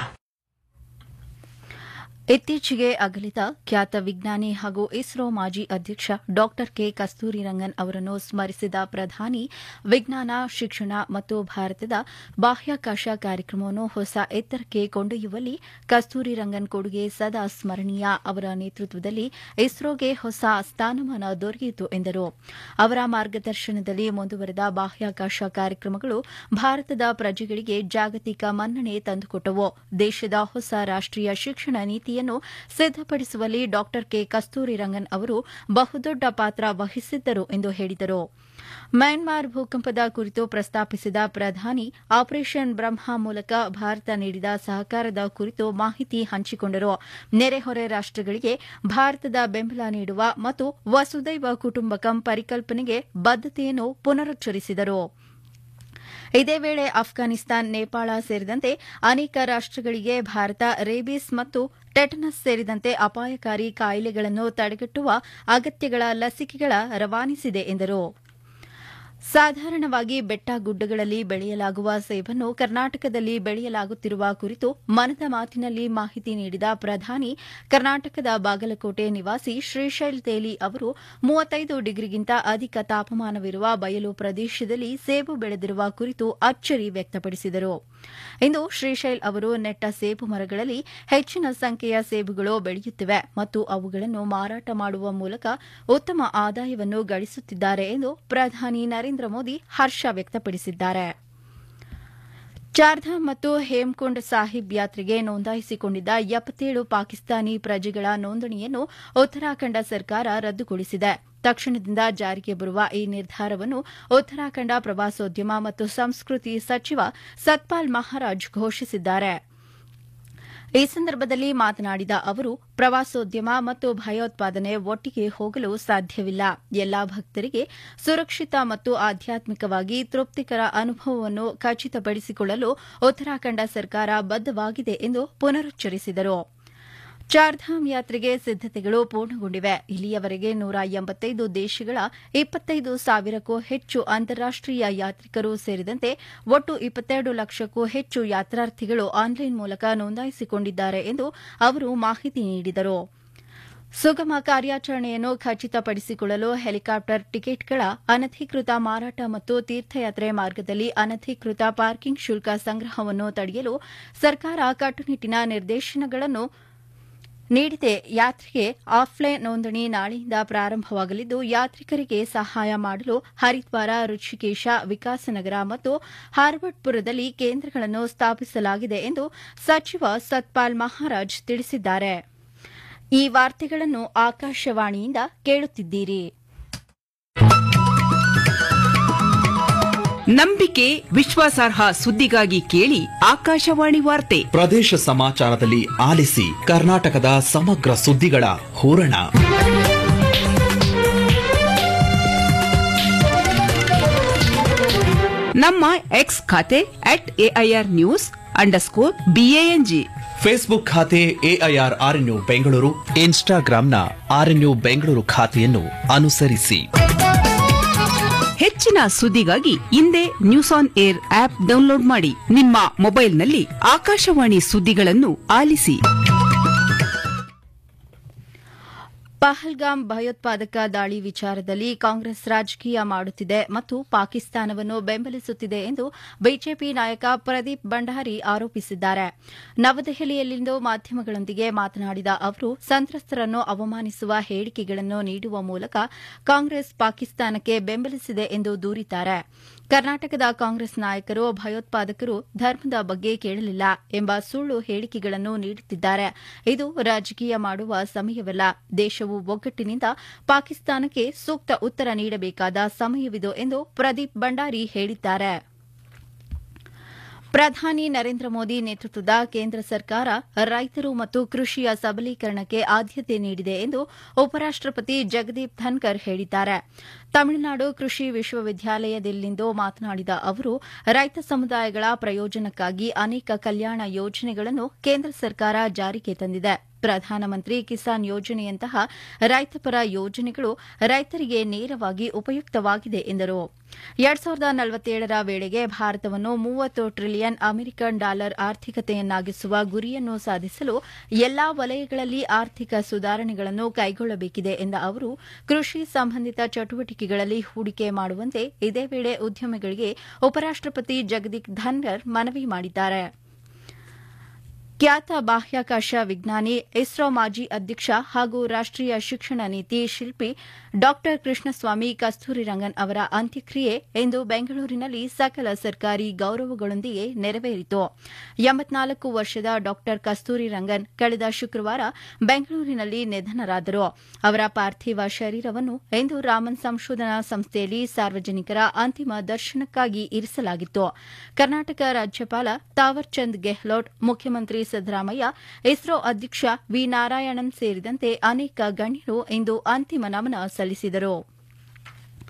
A: ಇತ್ತೀಚೆಗೆ ಅಗಲಿದ ಖ್ಯಾತ ವಿಜ್ಞಾನಿ ಹಾಗೂ ಇಸ್ರೋ ಮಾಜಿ ಅಧ್ಯಕ್ಷ ಡಾ ಕೆ ಕಸ್ತೂರಿ ರಂಗನ್ ಅವರನ್ನು ಸ್ಮರಿಸಿದ ಪ್ರಧಾನಿ ವಿಜ್ಞಾನ ಶಿಕ್ಷಣ ಮತ್ತು ಭಾರತದ ಬಾಹ್ಯಾಕಾಶ ಕಾರ್ಯಕ್ರಮವನ್ನು ಹೊಸ ಎತ್ತರಕ್ಕೆ ಕೊಂಡೊಯ್ಯುವಲ್ಲಿ ಕಸ್ತೂರಿ ರಂಗನ್ ಕೊಡುಗೆ ಸದಾ ಸ್ಮರಣೀಯ ಅವರ ನೇತೃತ್ವದಲ್ಲಿ ಇಸ್ರೋಗೆ ಹೊಸ ಸ್ಥಾನಮಾನ ದೊರೆಯಿತು ಎಂದರು ಅವರ ಮಾರ್ಗದರ್ಶನದಲ್ಲಿ ಮುಂದುವರೆದ ಬಾಹ್ಯಾಕಾಶ ಕಾರ್ಯಕ್ರಮಗಳು ಭಾರತದ ಪ್ರಜೆಗಳಿಗೆ ಜಾಗತಿಕ ಮನ್ನಣೆ ತಂದುಕೊಟ್ಟವು ದೇಶದ ಹೊಸ ರಾಷ್ಟೀಯ ಶಿಕ್ಷಣ ನೀತಿ ಸಿದ್ದಪಡಿಸುವಲ್ಲಿ ಡಾ ಕೆ ಕಸ್ತೂರಿ ರಂಗನ್ ಅವರು ಬಹುದೊಡ್ಡ ಪಾತ್ರ ವಹಿಸಿದ್ದರು ಎಂದು ಹೇಳಿದರು ಮ್ಯಾನ್ಮಾರ್ ಭೂಕಂಪದ ಕುರಿತು ಪ್ರಸ್ತಾಪಿಸಿದ ಪ್ರಧಾನಿ ಆಪರೇಷನ್ ಬ್ರಹ್ಮ ಮೂಲಕ ಭಾರತ ನೀಡಿದ ಸಹಕಾರದ ಕುರಿತು ಮಾಹಿತಿ ಹಂಚಿಕೊಂಡರು ನೆರೆಹೊರೆ ರಾಷ್ಟಗಳಿಗೆ ಭಾರತದ ಬೆಂಬಲ ನೀಡುವ ಮತ್ತು ವಸುದೈವ ಕುಟುಂಬಕಂ ಪರಿಕಲ್ಪನೆಗೆ ಬದ್ದತೆಯನ್ನು ಪುನರುಚ್ಚರಿಸಿದರು ಇದೇ ವೇಳೆ ಅಫ್ಘಾನಿಸ್ತಾನ್ ನೇಪಾಳ ಸೇರಿದಂತೆ ಅನೇಕ ರಾಷ್ಟಗಳಿಗೆ ಭಾರತ ರೇಬಿಸ್ ಮತ್ತು ಟೆಟನಸ್ ಸೇರಿದಂತೆ ಅಪಾಯಕಾರಿ ಕಾಯಿಲೆಗಳನ್ನು ತಡೆಗಟ್ಟುವ ಅಗತ್ಯಗಳ ಲಸಿಕೆಗಳ ರವಾನಿಸಿದೆ ಎಂದರು ಸಾಧಾರಣವಾಗಿ ಬೆಟ್ಟ ಗುಡ್ಡಗಳಲ್ಲಿ ಬೆಳೆಯಲಾಗುವ ಸೇಬನ್ನು ಕರ್ನಾಟಕದಲ್ಲಿ ಬೆಳೆಯಲಾಗುತ್ತಿರುವ ಕುರಿತು ಮನದ ಮಾತಿನಲ್ಲಿ ಮಾಹಿತಿ ನೀಡಿದ ಪ್ರಧಾನಿ ಕರ್ನಾಟಕದ ಬಾಗಲಕೋಟೆ ನಿವಾಸಿ ಶ್ರೀಶೈಲ್ ತೇಲಿ ಅವರು ಮೂವತ್ತೈದು ಡಿಗ್ರಿಗಿಂತ ಅಧಿಕ ತಾಪಮಾನವಿರುವ ಬಯಲು ಪ್ರದೇಶದಲ್ಲಿ ಸೇಬು ಬೆಳೆದಿರುವ ಕುರಿತು ಅಚ್ಚರಿ ವ್ಯಕ್ತಪಡಿಸಿದರು ಇಂದು ಶ್ರೀಶೈಲ್ ಅವರು ನೆಟ್ಟ ಸೇಬು ಮರಗಳಲ್ಲಿ ಹೆಚ್ಚಿನ ಸಂಖ್ಯೆಯ ಸೇಬುಗಳು ಬೆಳೆಯುತ್ತಿವೆ ಮತ್ತು ಅವುಗಳನ್ನು ಮಾರಾಟ ಮಾಡುವ ಮೂಲಕ ಉತ್ತಮ ಆದಾಯವನ್ನು ಗಳಿಸುತ್ತಿದ್ದಾರೆ ಎಂದು ಪ್ರಧಾನಿ ನರೇಂದ್ರ ಮೋದಿ ಹರ್ಷ ವ್ಯಕ್ತಪಡಿಸಿದ್ದಾರೆ ಚಾರ್ಧಾಮ್ ಮತ್ತು ಹೇಮ್ಕುಂಡ್ ಸಾಹಿಬ್ ಯಾತ್ರೆಗೆ ನೋಂದಾಯಿಸಿಕೊಂಡಿದ್ದ ಎಪ್ಪತ್ತೇಳು ಪಾಕಿಸ್ತಾನಿ ಪ್ರಜೆಗಳ ನೋಂದಣಿಯನ್ನು ಉತ್ತರಾಖಂಡ ಸರ್ಕಾರ ರದ್ದುಗೊಳಿಸಿದೆ ತಕ್ಷಣದಿಂದ ಜಾರಿಗೆ ಬರುವ ಈ ನಿರ್ಧಾರವನ್ನು ಉತ್ತರಾಖಂಡ ಪ್ರವಾಸೋದ್ಯಮ ಮತ್ತು ಸಂಸ್ಕೃತಿ ಸಚಿವ ಸತ್ಪಾಲ್ ಮಹಾರಾಜ್ ಘೋಷಿಸಿದ್ದಾರೆ ಈ ಸಂದರ್ಭದಲ್ಲಿ ಮಾತನಾಡಿದ ಅವರು ಪ್ರವಾಸೋದ್ಯಮ ಮತ್ತು ಭಯೋತ್ಪಾದನೆ ಒಟ್ಟಿಗೆ ಹೋಗಲು ಸಾಧ್ಯವಿಲ್ಲ ಎಲ್ಲಾ ಭಕ್ತರಿಗೆ ಸುರಕ್ಷಿತ ಮತ್ತು ಆಧ್ಯಾತ್ಮಿಕವಾಗಿ ತೃಪ್ತಿಕರ ಅನುಭವವನ್ನು ಖಚಿತಪಡಿಸಿಕೊಳ್ಳಲು ಉತ್ತರಾಖಂಡ ಸರ್ಕಾರ ಬದ್ದವಾಗಿದೆ ಎಂದು ಪುನರುಚ್ಚರಿಸಿದರು ಚಾರ್ಧಾಮ್ ಯಾತ್ರೆಗೆ ಸಿದ್ದತೆಗಳು ಪೂರ್ಣಗೊಂಡಿವೆ ಇಲ್ಲಿಯವರೆಗೆ ನೂರ ಎಂಬತ್ತೈದು ದೇಶಗಳ ಇಪ್ಪತ್ತೈದು ಸಾವಿರಕ್ಕೂ ಹೆಚ್ಚು ಅಂತಾರಾಷ್ಟೀಯ ಯಾತ್ರಿಕರು ಸೇರಿದಂತೆ ಒಟ್ಟು ಇಪ್ಪತ್ತೆರಡು ಲಕ್ಷಕ್ಕೂ ಹೆಚ್ಚು ಯಾತ್ರಾರ್ಥಿಗಳು ಆನ್ಲೈನ್ ಮೂಲಕ ನೋಂದಾಯಿಸಿಕೊಂಡಿದ್ದಾರೆ ಎಂದು ಅವರು ಮಾಹಿತಿ ನೀಡಿದರು ಸುಗಮ ಕಾರ್ಯಾಚರಣೆಯನ್ನು ಖಚಿತಪಡಿಸಿಕೊಳ್ಳಲು ಹೆಲಿಕಾಪ್ಟರ್ ಟಿಕೆಟ್ಗಳ ಅನಧಿಕೃತ ಮಾರಾಟ ಮತ್ತು ತೀರ್ಥಯಾತ್ರೆ ಮಾರ್ಗದಲ್ಲಿ ಅನಧಿಕೃತ ಪಾರ್ಕಿಂಗ್ ಶುಲ್ಕ ಸಂಗ್ರಹವನ್ನು ತಡೆಯಲು ಸರ್ಕಾರ ಕಟ್ಟುನಿಟ್ಟಿನ ನಿರ್ದೇಶನಗಳನ್ನು ನೀಡಿದೆ ಯಾತ್ರೆಗೆ ಆಫ್ಲೈನ್ ನೋಂದಣಿ ನಾಳೆಯಿಂದ ಪ್ರಾರಂಭವಾಗಲಿದ್ದು ಯಾತ್ರಿಕರಿಗೆ ಸಹಾಯ ಮಾಡಲು ಹರಿದ್ವಾರ ಋಷಿಕೇಶ ವಿಕಾಸನಗರ ಮತ್ತು ಹಾರ್ವರ್ಡ್ಪುರದಲ್ಲಿ ಕೇಂದ್ರಗಳನ್ನು ಸ್ಥಾಪಿಸಲಾಗಿದೆ ಎಂದು ಸಚಿವ ಸತ್ಪಾಲ್ ಮಹಾರಾಜ್ ತಿಳಿಸಿದ್ದಾರೆ ಈ ವಾರ್ತೆಗಳನ್ನು ಆಕಾಶವಾಣಿಯಿಂದ ಕೇಳುತ್ತಿದ್ದೀರಿ
J: ನಂಬಿಕೆ ವಿಶ್ವಾಸಾರ್ಹ ಸುದ್ದಿಗಾಗಿ ಕೇಳಿ ಆಕಾಶವಾಣಿ ವಾರ್ತೆ
K: ಪ್ರದೇಶ ಸಮಾಚಾರದಲ್ಲಿ ಆಲಿಸಿ ಕರ್ನಾಟಕದ ಸಮಗ್ರ ಸುದ್ದಿಗಳ ಹೂರಣ
J: ನಮ್ಮ ಎಕ್ಸ್ ಖಾತೆ at AIR news underscore BANG
K: Facebook ಖಾತೆ ಎಐಆರ್ ಆರ್ಎನ್ಯು ಬೆಂಗಳೂರು ಇನ್ಸ್ಟಾಗ್ರಾಂನ ಆರ್ಎನ್ಯು ಬೆಂಗಳೂರು ಖಾತೆಯನ್ನು ಅನುಸರಿಸಿ
J: ಹೆಚ್ಚಿನ ಸುದ್ದಿಗಾಗಿ ಹಿಂದೆ news on air app download ಮಾಡಿ ನಿಮ್ಮ ಮೊಬೈಲ್ನಲ್ಲಿ ಆಕಾಶವಾಣಿ ಸುದ್ದಿಗಳನ್ನು ಆಲಿಸಿ
A: ಪಹಲ್ಗಾಮ್ ಭಯೋತ್ಪಾದಕ ದಾಳಿ ವಿಚಾರದಲ್ಲಿ ಕಾಂಗ್ರೆಸ್ ರಾಜಕೀಯ ಮಾಡುತ್ತಿದೆ ಮತ್ತು ಪಾಕಿಸ್ತಾನವನ್ನು ಬೆಂಬಲಿಸುತ್ತಿದೆ ಎಂದು ಬಿಜೆಪಿ ನಾಯಕ ಪ್ರದೀಪ್ ಭಂಡಾರಿ ಆರೋಪಿಸಿದ್ದಾರೆ ನವದೆಹಲಿಯಲ್ಲಿಂದು ಮಾಧ್ಯಮಗಳೊಂದಿಗೆ ಮಾತನಾಡಿದ ಅವರು ಸಂತ್ರಸ್ತರನ್ನು ಅವಮಾನಿಸುವ ಹೇಳಿಕೆಗಳನ್ನು ನೀಡುವ ಮೂಲಕ ಕಾಂಗ್ರೆಸ್ ಪಾಕಿಸ್ತಾನಕ್ಕೆ ಬೆಂಬಲಿಸಿದೆ ಎಂದು ದೂರಿದ್ದಾರೆ ಕರ್ನಾಟಕದ ಕಾಂಗ್ರೆಸ್ ನಾಯಕರು ಭಯೋತ್ಪಾದಕರು ಧರ್ಮದ ಬಗ್ಗೆ ಕೇಳಲಿಲ್ಲ ಎಂಬ ಸುಳ್ಳು ಹೇಳಿಕೆಗಳನ್ನು ನೀಡುತ್ತಿದ್ದಾರೆ ಇದು ರಾಜಕೀಯ ಮಾಡುವ ಸಮಯವಲ್ಲ ದೇಶವು ಒಗ್ಗಟ್ಟಿನಿಂದ ಪಾಕಿಸ್ತಾನಕ್ಕೆ ಸೂಕ್ತ ಉತ್ತರ ನೀಡಬೇಕಾದ ಸಮಯವಿದು ಎಂದು ಪ್ರದೀಪ್ ಭಂಡಾರಿ ಹೇಳಿದ್ದಾರೆ ಪ್ರಧಾನಿ ನರೇಂದ್ರ ಮೋದಿ ನೇತೃತ್ವದ ಕೇಂದ್ರ ಸರ್ಕಾರ ರೈತರು ಮತ್ತು ಕೃಷಿಯ ಸಬಲೀಕರಣಕ್ಕೆ ಆದ್ಯತೆ ನೀಡಿದೆ ಎಂದು ಉಪರಾಷ್ಟಪತಿ ಜಗದೀಪ್ ಧನ್ಕರ್ ಹೇಳಿದ್ದಾರೆ ತಮಿಳುನಾಡು ಕೃಷಿ ವಿಶ್ವವಿದ್ಯಾಲಯದಲ್ಲಿಂದು ಮಾತನಾಡಿದ ಅವರು ರೈತ ಸಮುದಾಯಗಳ ಪ್ರಯೋಜನಕ್ಕಾಗಿ ಅನೇಕ ಕಲ್ಯಾಣ ಯೋಜನೆಗಳನ್ನು ಕೇಂದ್ರ ಸರ್ಕಾರ ಜಾರಿಗೆ ತಂದಿದೆ ಪ್ರಧಾನಮಂತ್ರಿ ಕಿಸಾನ್ ಯೋಜನೆಯಂತಹ ರೈತಪರ ಯೋಜನೆಗಳು ರೈತರಿಗೆ ನೇರವಾಗಿ ಉಪಯುಕ್ತವಾಗಿದೆ ಎಂದರು ಎರಡ್ ಸಾವಿರದ ನಲವತ್ತೇಳರ ವೇಳೆಗೆ ಭಾರತವನ್ನು ಮೂವತ್ತು ಟ್ರಿಲಿಯನ್ ಅಮೆರಿಕನ್ ಡಾಲರ್ ಆರ್ಥಿಕತೆಯನ್ನಾಗಿಸುವ ಗುರಿಯನ್ನು ಸಾಧಿಸಲು ಎಲ್ಲಾ ವಲಯಗಳಲ್ಲಿ ಆರ್ಥಿಕ ಸುಧಾರಣೆಗಳನ್ನು ಕೈಗೊಳ್ಳಬೇಕಿದೆ ಎಂದ ಅವರು ಕೃಷಿ ಸಂಬಂಧಿತ ಚಟುವಟಿಕೆಗಳಲ್ಲಿ ಹೂಡಿಕೆ ಮಾಡುವಂತೆ ಇದೇ ವೇಳೆ ಉದ್ಯಮಿಗಳಿಗೆ ಉಪರಾಷ್ಟಪತಿ ಜಗದೀಪ್ ಧನ್ಕರ್ ಮನವಿ ಮಾಡಿದ್ದಾರೆ ಖ್ಯಾತ ಬಾಹ್ಯಾಕಾಶ ವಿಜ್ಞಾನಿ ಇಸ್ರೋ ಮಾಜಿ ಅಧ್ಯಕ್ಷ ಹಾಗೂ ರಾಷ್ಟೀಯ ಶಿಕ್ಷಣ ನೀತಿ ಶಿಲ್ಪಿ ಡಾ ಕೃಷ್ಣಸ್ವಾಮಿ ಕಸ್ತೂರಿ ರಂಗನ್ ಅವರ ಅಂತ್ಯಕ್ರಿಯೆ ಇಂದು ಬೆಂಗಳೂರಿನಲ್ಲಿ ಸಕಲ ಸರ್ಕಾರಿ ಗೌರವಗಳೊಂದಿಗೆ ನೆರವೇರಿತು ಎಂಬತ್ನಾಲ್ಕು ವರ್ಷದ ಡಾ ಕಸ್ತೂರಿ ರಂಗನ್ ಕಳೆದ ಶುಕ್ರವಾರ ಬೆಂಗಳೂರಿನಲ್ಲಿ ನಿಧನರಾದರು ಅವರ ಪಾರ್ಥಿವ ಶರೀರವನ್ನು ಇಂದು ರಾಮನ್ ಸಂಶೋಧನಾ ಸಂಸ್ಥೆಯಲ್ಲಿ ಸಾರ್ವಜನಿಕರ ಅಂತಿಮ ದರ್ಶನಕ್ಕಾಗಿ ಇರಿಸಲಾಗಿತ್ತು ಕರ್ನಾಟಕ ರಾಜ್ಯಪಾಲ ತಾವರ್ಚಂದ್ ಗೆಹ್ಲೋಟ್ ಮುಖ್ಯಮಂತ್ರಿ ಸಿದ್ದರಾಮಯ್ಯ ಇಸ್ರೋ ಅಧ್ಯಕ್ಷ ವಿ ನಾರಾಯಣನ್ ಸೇರಿದಂತೆ ಅನೇಕ ಗಣ್ಯರು ಇಂದು ಅಂತಿಮ ನಮನ ಸಲ್ಲಿಸಿದರು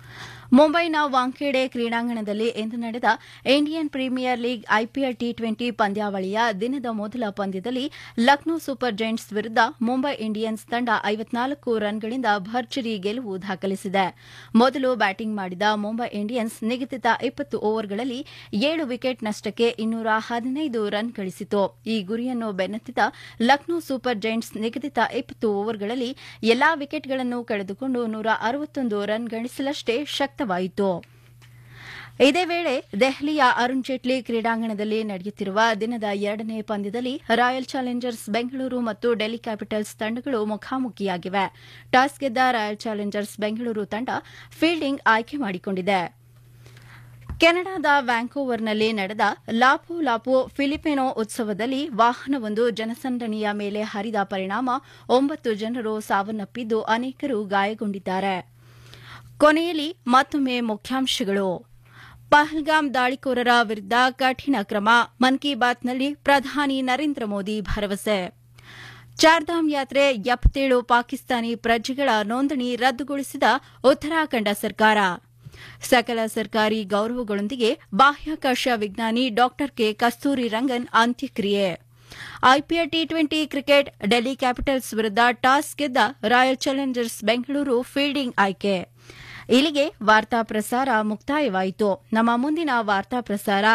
A: ಮುಂಬೈನ ವಾಂಖೇಡೆ ಕ್ರೀಡಾಂಗಣದಲ್ಲಿ ಇಂದು ನಡೆದ Indian Premier League IPL T twenty ಪಂದ್ಯಾವಳಿಯ ದಿನದ ಮೊದಲ ಪಂದ್ಯದಲ್ಲಿ ಲಕ್ನೋ ಸೂಪರ್ ಜೈಂಟ್ಸ್ ವಿರುದ್ಧ ಮುಂಬೈ ಇಂಡಿಯನ್ಸ್ ತಂಡ ಐವತ್ನಾಲ್ಕು ರನ್ಗಳಿಂದ ಭರ್ಜರಿ ಗೆಲುವು ದಾಖಲಿಸಿದೆ ಮೊದಲು ಬ್ಯಾಟಿಂಗ್ ಮಾಡಿದ ಮುಂಬೈ ಇಂಡಿಯನ್ಸ್ ನಿಗದಿತ ಇಪ್ಪತ್ತು ಓವರ್ಗಳಲ್ಲಿ ಏಳು ವಿಕೆಟ್ ನಷ್ಟಕ್ಕೆ ಇನ್ನೂರ ಹದಿನೈದು ರನ್ ಗಳಿಸಿತು ಈ ಗುರಿಯನ್ನು ಬೆನ್ನತ್ತಿದ ಲಕ್ನೋ ಸೂಪರ್ ಜೈಂಟ್ಸ್ ನಿಗದಿತ ಇಪ್ಪತ್ತು ಓವರ್ಗಳಲ್ಲಿ ಎಲ್ಲಾ ವಿಕೆಟ್ಗಳನ್ನು ಕಳೆದುಕೊಂಡು ನೂರ ಅರವತ್ತೊಂದು ರನ್ ಗಳಿಸಲಷ್ಟೇ ಶಕ್ತವಾಯಿತು ಇದೇ ವೇಳೆ ದೆಹಲಿಯ ಅರುಣ್ ಜೇಟ್ಲಿ ಕ್ರೀಡಾಂಗಣದಲ್ಲಿ ನಡೆಯುತ್ತಿರುವ ದಿನದ ಎರಡನೇ ಪಂದ್ಯದಲ್ಲಿ ರಾಯಲ್ ಚಾಲೆಂಜರ್ಸ್ ಬೆಂಗಳೂರು ಮತ್ತು ಡೆಲ್ಲಿ ಕ್ಯಾಪಿಟಲ್ಸ್ ತಂಡಗಳು ಮುಖಾಮುಖಿಯಾಗಿವೆ ಟಾಸ್ ಗೆದ್ದ ರಾಯಲ್ ಚಾಲೆಂಜರ್ಸ್ ಬೆಂಗಳೂರು ತಂಡ ಫೀಲ್ಡಿಂಗ್ ಆಯ್ಕೆ ಮಾಡಿಕೊಂಡಿದೆ ಕೆನಡಾದ ವ್ಯಾಂಕೋವರ್ನಲ್ಲಿ ನಡೆದ ಲಾಪು ಲಾಪು ಫಿಲಿಪಿನೋ ಉತ್ಸವದಲ್ಲಿ ವಾಹನವೊಂದು ಜನಸಂದಣಿಯ ಮೇಲೆ ಹರಿದ ಪರಿಣಾಮ ಒಂಬತ್ತು ಜನರು ಸಾವನ್ನಪ್ಪಿದ್ದು ಅನೇಕರು ಗಾಯಗೊಂಡಿದ್ದಾರೆ ಕೊನೆಯಲ್ಲಿ ಮತ್ತೊಮ್ಮೆ ಮುಖ್ಯಾಂಶಗಳು ಪಹಲ್ಗಾಮ್ ದಾಳಿಕೋರರ ವಿರುದ್ಧ ಕಠಿಣ ಕ್ರಮ ಮನ್ ಕಿ ಬಾತ್ನಲ್ಲಿ ಪ್ರಧಾನಿ ನರೇಂದ್ರ ಮೋದಿ ಭರವಸೆ ಚಾರ್ಧಾಮ್ ಯಾತ್ರೆ ಎಪ್ಪತ್ತೇಳು ಪಾಕಿಸ್ತಾನಿ ಪ್ರಜೆಗಳ ನೋಂದಣಿ ರದ್ದುಗೊಳಿಸಿದ ಉತ್ತರಾಖಂಡ ಸರ್ಕಾರ ಸಕಲ ಸರ್ಕಾರಿ ಗೌರವಗಳೊಂದಿಗೆ ಬಾಹ್ಯಾಕಾಶ ವಿಜ್ಞಾನಿ ಡಾ ಕೆ ಕಸ್ತೂರಿ ರಂಗನ್ ಅಂತ್ಯಕ್ರಿಯೆ IPL T twenty cricket Delhi Capitals ವಿರುದ್ಧ ಟಾಸ್ ಗೆದ್ದ ರಾಯಲ್ ಚಾಲೆಂಜರ್ಸ್ ಬೆಂಗಳೂರು ಫೀಲ್ಡಿಂಗ್ ಆಯ್ಕೆ ಇಲ್ಲಿಗೆ ವಾರ್ತಾ ಪ್ರಸಾರ ಮುಕ್ತಾಯವಾಯಿತು ನಮ್ಮ ಮುಂದಿನ ವಾರ್ತಾ ಪ್ರಸಾರ